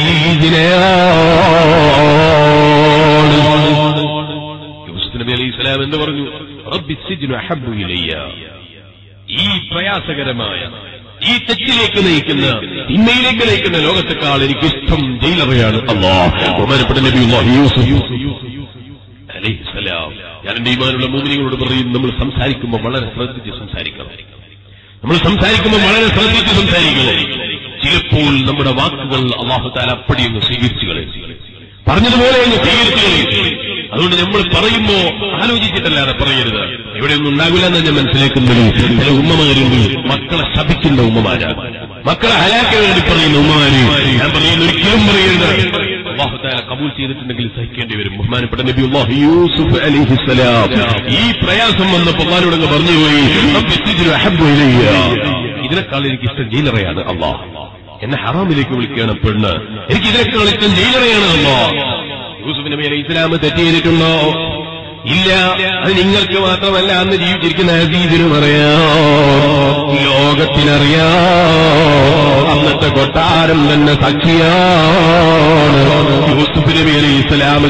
അജീദിനെയാണ് യൂസുഫ് നബി അലൈഹി സ്വലാം എന്ന് പറഞ്ഞു റബ്ബി സിജ്നു അഹബ്ബു ഇലയ്യ ഈ പ്രയാസകരമായ ഈ തെറ്റിലേക്ക് നയിക്കുന്ന തിന്മയിലേക്ക് നയിക്കുന്ന ലോകത്തെക്കാൾ എനിക്ക് ഇഷ്ടം ജയിലറയാണ് അള്ളാ ബഹുമാനപ്പെട്ട നബി യൂസുഫ് അലൈഹിസ്സലാം ഞാൻ എന്റെ ഈമാനുള്ള മൂമിനികളോട് പറയും നമ്മൾ സംസാരിക്കുമ്പോൾ വളരെ ശ്രദ്ധിച്ച് സംസാരിക്കണം നമ്മൾ സംസാരിക്കുമ്പോൾ വളരെ ശ്രദ്ധിച്ച് സംസാരിക്കണം ചിലപ്പോൾ നമ്മുടെ വാക്കുകൾ അള്ളാഹുത്താല അപ്പടി അങ്ങ് സ്വീകരിച്ചു കളയും പറഞ്ഞതുപോലെ അങ്ങ് സ്വീകരിച്ചു കളയും അതുകൊണ്ട് നമ്മൾ പറയുമ്പോ ആലോചിച്ചിട്ടല്ലാതെ പറയരുത് എവിടെയൊന്നും ഉണ്ടാകില്ല എന്ന് ഞാൻ മനസ്സിലാക്കുന്നത് ചില ഉമ്മമാരുണ്ട് മക്കളെ ശപിക്കുന്ന ഉമ്മമാരാണ് മക്കളെ ഹലാക്കാൻ വേണ്ടി പറയുന്ന ഉമ്മമാര് ഞാൻ പറയുന്ന ഒരിക്കലും പറയരുത് അള്ളാഹുത്താല കബൂൽ ചെയ്തിട്ടുണ്ടെങ്കിൽ സഹിക്കേണ്ടി വരും ബഹുമാനപ്പെട്ട നബി അള്ളാഹു യൂസുഫ് അലിഹിസ്സലാം ഈ പ്രയാസം വന്നപ്പോൾ അള്ളാഹിനോടങ്ങ് പറഞ്ഞുപോയി "റബ്ബി സിജ്നു അഹബ്ബു ഇലയ്യ." ഇതിനേക്കാൾ എനിക്ക് ഇഷ്ടം ജയിലറയാണ് അള്ളാഹ് എന്നെ ഹറാമിലേക്ക് വിളിക്കുകയാണ് പെണ്ണ് എനിക്ക് ഇതിനേക്കാൾ ഇഷ്ടം ജയിലറയാണ് അള്ളാഹ് യൂസുഫ് നബി അലൈഹി ഇസ്ലാം തെറ്റ് ചെയ്തിട്ടുണ്ടോ ഇല്ല അത് നിങ്ങൾക്ക് മാത്രമല്ല അന്ന് ജീവിച്ചിരിക്കുന്ന അസീദിനും അറിയാം ലോകത്തിനറിയാം അന്നത്തെ കൊട്ടാരം തന്നെ സാക്ഷിയാണ് യൂസുഫ് നബി അലൈഹി ഇസ്ലാം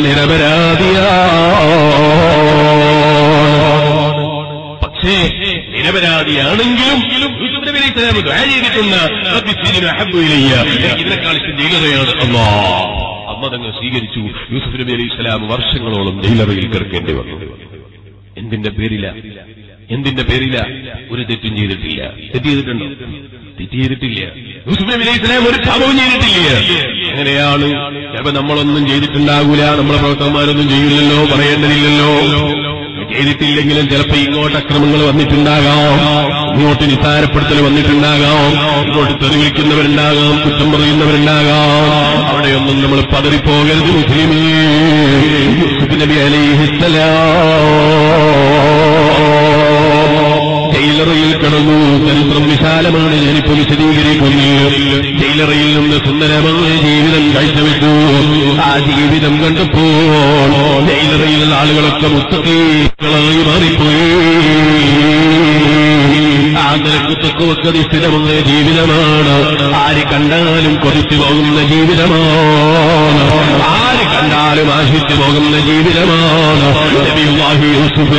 നിരപരാധിയാണ് പക്ഷേ നിരപരാധിയാണെങ്കിലും യൂസുഫ് നബി അലൈഹി സ്വലാം ദുആ ചെയ്തിട്ടുണ്ട് റബ്ബി സിജ്നു അഹബ്ബു ഇലയ്യ എനിക്ക് ഇതിനേക്കാൾ ഇഷ്ടം ജയിലറയാണ് അല്ലാ അമ്മ തങ്ങൾ സ്വീകരിച്ചു യൂസുഫ് നബി അലൈഹി സ്വലാം വർഷങ്ങളോളം ജയിലറയിൽ കിടക്കേണ്ടി വന്നു എന്തിന്റെ പേരില എന്തിന്റെ പേരില ഒരു തെറ്റും ചെയ്തിട്ടില്ല തെറ്റ് ചെയ്തിട്ടുണ്ടോ തെറ്റ് ചെയ്തിട്ടില്ല യൂസുഫ് നബി അലൈഹി സ്വലാം ഒരു പാപവും ചെയ്തിട്ടില്ല അങ്ങനെയാണ് ചിലപ്പോ നമ്മളൊന്നും ചെയ്തിട്ടുണ്ടാകൂല നമ്മളെ പ്രവർത്തകന്മാരൊന്നും ചെയ്യില്ലല്ലോ പറയേണ്ടതില്ലല്ലോ ചെയ്തിട്ടില്ലെങ്കിലും ചിലപ്പോ ഇങ്ങോട്ട് അക്രമങ്ങൾ വന്നിട്ടുണ്ടാകാം ഇങ്ങോട്ട് നിസാരപ്പെടുത്തൽ വന്നിട്ടുണ്ടാകാം ഇങ്ങോട്ട് തെറിവിളിക്കുന്നവരുണ്ടാകാം കുറ്റം പറയുന്നവരുണ്ടാകാം അവിടെയൊന്നും നമ്മൾ പതറിപ്പോകരുത് മുസ്ലിമേ യൂസുഫ് നബി അലൈഹിസ്സലാം ജയിലറയിൽ കിടന്നു ചരിത്രം വിശാലമാണ് ഞാനിപ്പോ വിശദീകരിക്കുന്നു ജയിലറയിൽ നിന്ന് സുന്ദരമായ ജീവിതം കാഴ്ചവെച്ചു ആ ജീവിതം കണ്ടപ്പോൾ ജയിലറയിലുള്ള ആളുകളൊക്കെ മുത്തകളായി മാറിപ്പോയി ആ നിലക്ക് തക്കുവക്കധിഷ്ഠിതമായ ജീവിതമാണ് ആര് കണ്ടാലും കൊതിച്ചു പോകുന്ന ജീവിതമാണ് ആര് കണ്ടാലും ആശിച്ചു പോകുന്ന ജീവിതമാണ് നബിയുല്ലാഹി യൂസുഫ്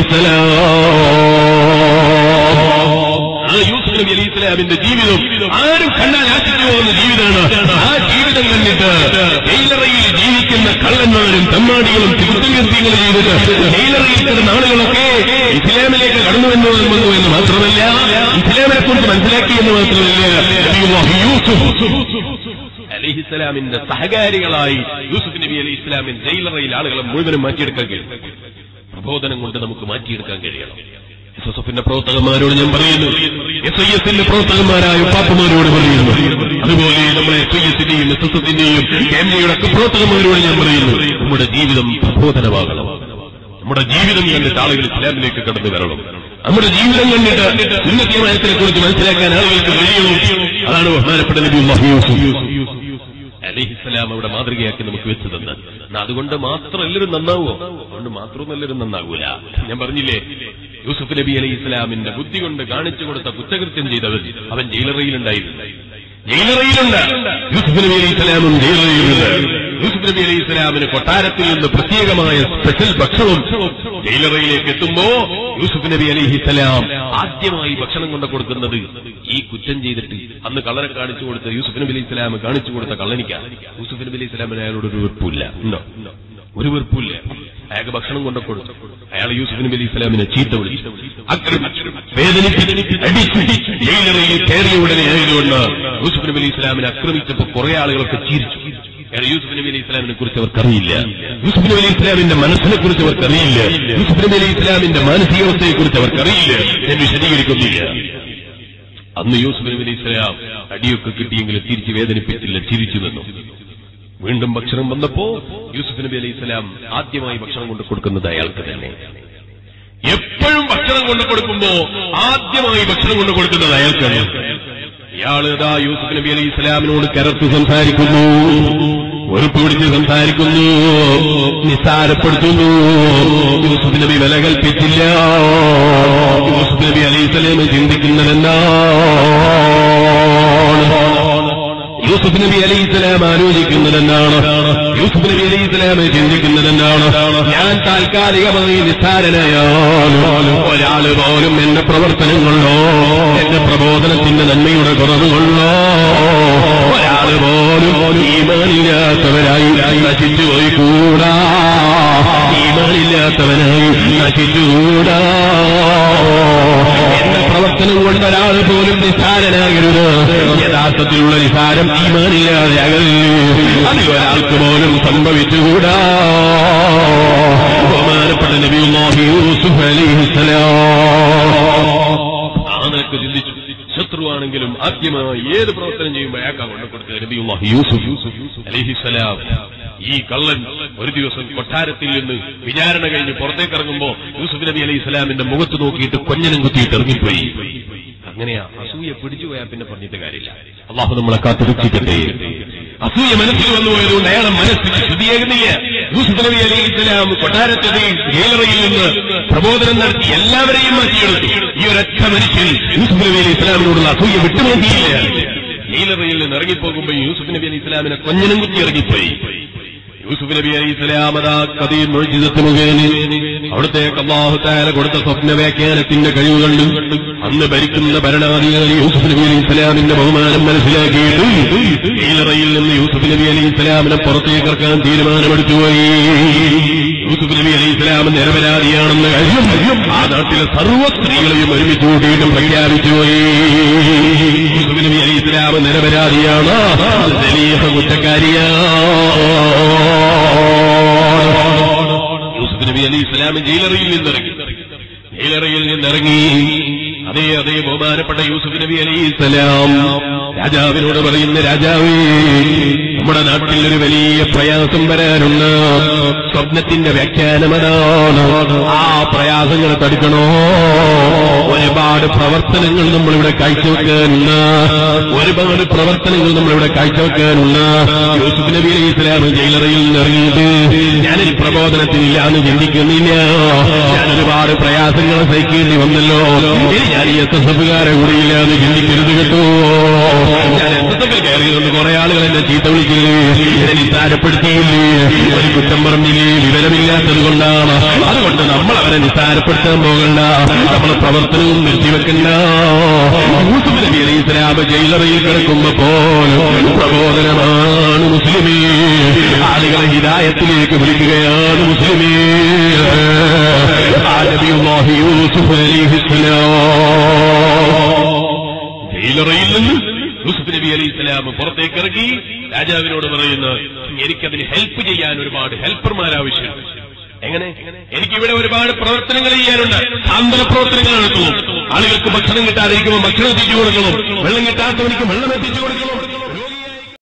അലൈഹിസ്സലാം ആ യൂസുഫ് നബി അലൈഹി ഇസ്ലാമിന്റെ ജീവിതം ആരും കണ്ടാൽ ആശിച്ചു പോകുന്ന ജീവിതമാണ് ആ ജീവിതം കണ്ടിട്ട് ജയിലറയിൽ ജീവിക്കുന്ന കള്ളന്മാരും തെമ്മാടികളും തിരുത്തകൃത്യങ്ങൾ ചെയ്തിട്ട് ജയിലറയിൽ കിടന്ന ആളുകളൊക്കെ ഇസ്ലാമിലേക്ക് കടന്നുവെന്ന് വന്നു എന്ന് മാത്രമല്ല ഇസ്ലാമിനെ കുറിച്ച് മനസ്സിലാക്കി എന്ന് മാത്രമല്ല നബിയുല്ലാഹി യൂസുഫ് അലിഹിസ്ലാമിന്റെ സഹകാരികളായി യൂസുഫ് നബി അലി ഇസ്ലാമിൻ ജയിലറയിൽ ആളുകളെ മുഴുവനും മാറ്റിയെടുക്കാൻ കഴിയും പ്രബോധനം കൊണ്ട് നമുക്ക് മാറ്റിയെടുക്കാൻ കഴിയണം എസ് എസ് എഫിന്റെ പ്രവർത്തകന്മാരോട് ഞാൻ പറയുന്നു എസ് ഐ എസിന്റെ പ്രവർത്തകന്മാരായ പാപ്പമാരോട് പറയുന്നു അതുപോലെ നമ്മുടെ എസ് ഐ എസിന്റെയും എസ് എസ് എഫിന്റെയും എംജിയുടെ ഒക്കെ പ്രവർത്തകന്മാരോട് ഞാൻ പറയുന്നു നമ്മുടെ ജീവിതം പ്രബോധനമാകണം നമ്മുടെ ജീവിതം കണ്ടിട്ട് ആളുകൾ ഇസ്ലാമിലേക്ക് കടന്നു വരണം നമ്മുടെ ജീവിതം കണ്ടിട്ട് സുന്നത്യമായത്തിനെ കുറിച്ച് മനസ്സിലാക്കാൻ ആളുകൾക്ക് കഴിയണം അതാണ് ബഹുമാനപ്പെട്ട നബി യൂസുഫ് അലിഹിസ്സലാം അവിടെ മാതൃകയാക്കി നമുക്ക് വെച്ച് തന്ന് എന്നാ അതുകൊണ്ട് മാത്രം എല്ലാവരും നന്നാവോ അതുകൊണ്ട് മാത്രമൊന്നും എല്ലാവരും നന്നാകൂല ഞാൻ പറഞ്ഞില്ലേ യൂസുഫ് നബി അലൈഹി ഇസ്ലാമിന്റെ ബുദ്ധി കൊണ്ട് കാണിച്ചു കൊടുത്ത കുറ്റകൃത്യം ചെയ്തവൻ അവൻ ജയിലറയിലുണ്ടായിരുന്നു ജയിലറയിലുണ്ട് യൂസുഫ് നബി അലൈഹി ഇസ്ലാമും ജയിലറയിലുണ്ട് യൂസുഫ് നബി അലൈഹി ഇസ്ലാമിന് കൊട്ടാരത്തിൽ നിന്ന് പ്രത്യേകമായ സ്പെഷ്യൽ ഭക്ഷണം ജയിലറയിലേക്ക് എത്തുമ്പോ യൂസുഫ് നബി അലൈഹി ഇസ്ലാം ആദ്യമായി ഭക്ഷണം കൊണ്ട് കൊടുക്കുന്നത് ഈ കുറ്റം ചെയ്തിട്ട് അന്ന് കള്ളനെ കാണിച്ചു കൊടുത്ത യൂസുഫ് നബി അലൈഹി ഇസ്ലാം കാണിച്ചു കൊടുത്ത കള്ളനിക്കാണ് യൂസുഫ് നബി അലൈഹി ഇസ്ലാമിന് അയാളോട് ഒരു വെറുപ്പില്ല ഉണ്ടോ ഒരു വെറുപ്പില്ല അയാൾക്ക് ഭക്ഷണം കൊണ്ട് കൊടുത്തു അയാൾ യൂസുഫ് നബി അലൈഹി ഇസ്ലാമിനെ ചീത്ത വിളിച്ചു ആക്രമിച്ചു വേദനിപ്പിച്ചു അടിച്ചു ജയിലറയിൽ കയറിയ ഉടനെ ആയതുകൊണ്ട് യൂസുഫ് നബി അലൈഹി ഇസ്ലാമിനെ ആക്രമിച്ചപ്പോൾ കുറെ ആളുകളൊക്കെ ചിരിച്ചു കാരണം യൂസുഫ് നബി അലൈഹി ഇസ്ലാമിനെ കുറിച്ച് അവർക്കറിയില്ല യൂസുഫ് നബി അലൈഹി ഇസ്ലാമിന്റെ മനസ്സിനെ കുറിച്ച് അവർക്കറിയില്ല യൂസുഫ് നബി അലൈഹി ഇസ്ലാമിന്റെ മാനസികാവസ്ഥയെ കുറിച്ച് അവർക്കറിയില്ല ഞാൻ വിശദീകരിക്കുന്നില്ല അന്ന് യൂസുഫ് നബി അലൈഹി ഇസ്ലാം അടിയൊക്കെ കിട്ടിയെങ്കിലും തിരിച്ച് വേദനിപ്പിച്ചില്ല ചിരിച്ചു നിന്നു വീണ്ടും ഭക്ഷണം വന്നപ്പോ യൂസുഫ് നബി അലൈഹി ഇസ്ലാം ആദ്യമായി ഭക്ഷണം കൊണ്ട് കൊടുക്കുന്നത് അയാൾക്ക് തന്നെ എപ്പോഴും ഭക്ഷണം കൊണ്ട് കൊടുക്കുമ്പോ ആദ്യമായി ഭക്ഷണം കൊണ്ട് കൊടുക്കുന്നത് അയാൾക്കാണ് ഇയാള് ഇതാ യൂസുഫ് നബി അലൈഹി ഇസ്ലാമിനോട് കരത്ത് സംസാരിക്കുന്നു വെറുപ്പ് പിടിച്ച് സംസാരിക്കുന്നു നിസ്സാരപ്പെടുത്തുന്നു യൂസുഫ് നബി വില കൽപ്പിച്ചില്ല യൂസുഫ് നബി അലൈഹി സ്വലാം ചിന്തിക്കുന്നതെന്താണ് യൂസുഫ് നബി അലൈഹി സ്വലാം ആലോചിക്കുന്നതെന്നാണ് യൂസുഫ് നബി അലൈഹി സ്വലാം ചിന്തിക്കുന്നതെന്നാണ് ഞാൻ താൽക്കാലികമായി നിസ്സാരനായാലും ഒരാള് പോലും എന്റെ പ്രവർത്തനങ്ങളോ എന്റെ പ്രബോധനത്തിന്റെ നന്മയുടെ കുറവ് കൊള്ളോ ഒരാള് പോലും ഈമാനില്ലാത്തവരായി നശിച്ചു പോയി കൂടാ ഈമാനില്ലാത്തവനായി നശിച്ചുകൂടാ എന്റെ പ്രവർത്തനം കൊണ്ട് ഒരാൾ പോലും നിസ്സാരനാകരുത് യഥാർത്ഥത്തിലുള്ള നിസാരം ഈമാനില്ലാതെ അകല് അതിൽ ഒരാൾക്ക് പോലും സംഭവിച്ചുകൂടാ ബഹുമാനപ്പെട്ട നബിയുല്ലാഹി യൂസുഫ് അലൈഹിസ്സലാം ആ നിനക്ക് ചിന്തിച്ചു ശത്രുവാണെങ്കിലും ആദ്യമായി ഏത് പ്രവർത്തനം ചെയ്യുമ്പോൾ അയാൾക്കാ കൊണ്ടു കൊടുത്തത് നബിയുല്ലാഹി യൂസുഫ് അലൈഹിസ്സലാം ഈ കള്ളൻ ഒരു ദിവസം കൊട്ടാരത്തിൽ നിന്ന് വിചാരണ കഴിഞ്ഞ് പുറത്തേക്ക് ഇറങ്ങുമ്പോ യൂസുഫ് നബി അലൈഹി സ്വലാമിന്റെ മുഖത്ത് നോക്കിയിട്ട് കൊഞ്ഞനം കുത്തിയിട്ട് ഇറങ്ങിപ്പോയി അങ്ങനെയാ അസൂയ പിടിച്ചു പോയാൽ പിന്നെ പറഞ്ഞിട്ട് കാര്യമില്ല അള്ളാഹു നമ്മളെ കാത്തുരക്ഷിക്കട്ടെ അസൂയ മനസ്സിൽ വന്നു പോയതുകൊണ്ട് അയാളെ മനസ്സിൽ ശുദ്ധിയാകുന്നില്ല യൂസുഫ് നബി അലൈഹി സ്വലാം കൊട്ടാരത്തിൽ ഗേലറയിൽ നിന്ന് പ്രബോധനം നടത്തി എല്ലാവരെയും മാറ്റിയെടുത്തു ഈ ഒരൊറ്റ മനുഷ്യൻ യൂസുഫ് നബി അലൈഹി ഇസ്ലാമിനോടുള്ള അസൂയ വിട്ടുനോക്കിയില്ല ഗേലറയിൽ നിന്ന് ഇറങ്ങിപ്പോകുമ്പോൾ യൂസുഫ് നബി അലൈഹി ഇസ്ലാമിനെ കൊഞ്ഞനം കുത്തി ഇറങ്ങിപ്പോയി യൂസുഫ് നബി അലൈഹി സ്വലാമത കഥയും മൊഴിജിതത്ത് മുഖേന അവിടത്തേക്ക് അള്ളാഹു താല കൊടുത്ത സ്വപ്ന വ്യാഖ്യാനത്തിന്റെ കഴിവുകളിൽ അന്ന് ഭരിക്കുന്ന ഭരണാധികാരി യൂസുഫ് നബി അലൈഹി സ്വലാമിന്റെ ബഹുമാനം മനസ്സിലാക്കിയിട്ട് ഈലറയിൽ നിന്ന് യൂസുഫ് നബി അലൈഹി സ്വലാമിനെ പുറത്തേക്ക് ഇറക്കാൻ തീരുമാനമെടുത്തുപോയി യൂസുഫ് നബി അലൈഹി സ്വലാം നിരപരാധിയാണെന്ന കാര്യം ആ നാട്ടിലെ സർവ്വ സ്ത്രീകളെയും ഒരുമിച്ച് കൂട്ടിയിട്ടും പ്രഖ്യാപിച്ചുപോയി യൂസുഫ് നബി അലൈഹി സ്വലാം നിരപരാധിയാണ് ദലീഹ കുറ്റക്കാരിയാണ് യൂസുഫ് നബി അലി ഇസ്ലാം ജയിലറിയിൽ നിന്നിറങ്ങി ജയിലറിയിൽ നിന്നിറങ്ങി അതേ അതേ ബഹുമാനപ്പെട്ട യൂസുഫ് നബി അലി ഇസ്ലാം രാജാവിനോട് പറയുന്ന രാജാവേ നമ്മുടെ നാട്ടിൽ ഒരു വലിയ പ്രയാസം വരാനുണ്ട് സ്വപ്നത്തിന്റെ വ്യാഖ്യാനം അതാണ് ആ പ്രയാസങ്ങൾ തടുക്കണോ ഒരുപാട് പ്രവർത്തനങ്ങൾ നമ്മളിവിടെ കാഴ്ചവെക്കാനുണ്ട് ഒരുപാട് പ്രവർത്തനങ്ങൾ നമ്മളിവിടെ കാഴ്ചവെക്കാനുണ്ട് യൂസുഫ് നബി അലൈഹി ഇസ്ലാം ജയിലറയിൽ നിന്നിറങ്ങിയിട്ട് ഞാനൊരു പ്രബോധനത്തിനില്ല എന്ന് ചിന്തിക്കുന്നില്ല ഞാൻ ഒരുപാട് പ്രയാസങ്ങൾ സഹിക്കേണ്ടി വന്നല്ലോ ഇനി ഞാൻ ഈ എസ് എസ് എഫുകാരെ കൂടിയില്ല എന്ന് ചിന്തിക്കരുത് കേട്ടോ ഞാൻ എസ് എസ് എഫിൽ കയറിയതുകൊണ്ട് കുറെ ആളുകൾ എന്നെ ചീത്ത വിളിക്കില്ലേ എന്നെ നിസ്സാരപ്പെടുത്തിയില്ലേ ഒരു കുറ്റം പറഞ്ഞില്ലേ വിവരമില്ലാത്തത് കൊണ്ടാണ് അതുകൊണ്ട് നമ്മൾ അവരെ നിസ്സാരപ്പെടുത്താൻ പോകണ്ട നമ്മളെ പ്രവർത്തനവും നിർത്തിവെക്കണ്ട യൂസുഫ് നബി അലൈഹി ഇസ്ലാം ജയിലറയിൽ കിടക്കുമ്പോ പോലും പ്രബോധനമാണ് മുസ്ലിമേ ആളുകളെ ഹിദായത്തിലേക്ക് വിളിക്കുകയാണ് മുസ്ലിമേ ആ നബിയുല്ലാഹി യൂസുഫ് അലൈഹിസ്സലാം ജയിലറയിൽ നിന്ന് യൂസുഫ് നബി അലൈഹി സ്വലാം പുറത്തേക്ക് ഇറങ്ങി രാജാവിനോട് പറയുന്നു എനിക്കതിന് ഹെൽപ്പ് ചെയ്യാൻ ഒരുപാട് ഹെൽപ്പർമാർ ആവശ്യമുണ്ട് എങ്ങനെ എനിക്കിവിടെ ഒരുപാട് പ്രവർത്തനങ്ങൾ ചെയ്യാനുണ്ട് സാന്ത്വന പ്രവർത്തനങ്ങൾ നടത്തുന്നു ആളുകൾക്ക് ഭക്ഷണം കിട്ടാതിരിക്കുമ്പോൾ ഭക്ഷണം എത്തിച്ചു കൊടുക്കണം വെള്ളം കിട്ടാത്തവനിക്ക് വെള്ളം എത്തിച്ചു കൊടുക്കണം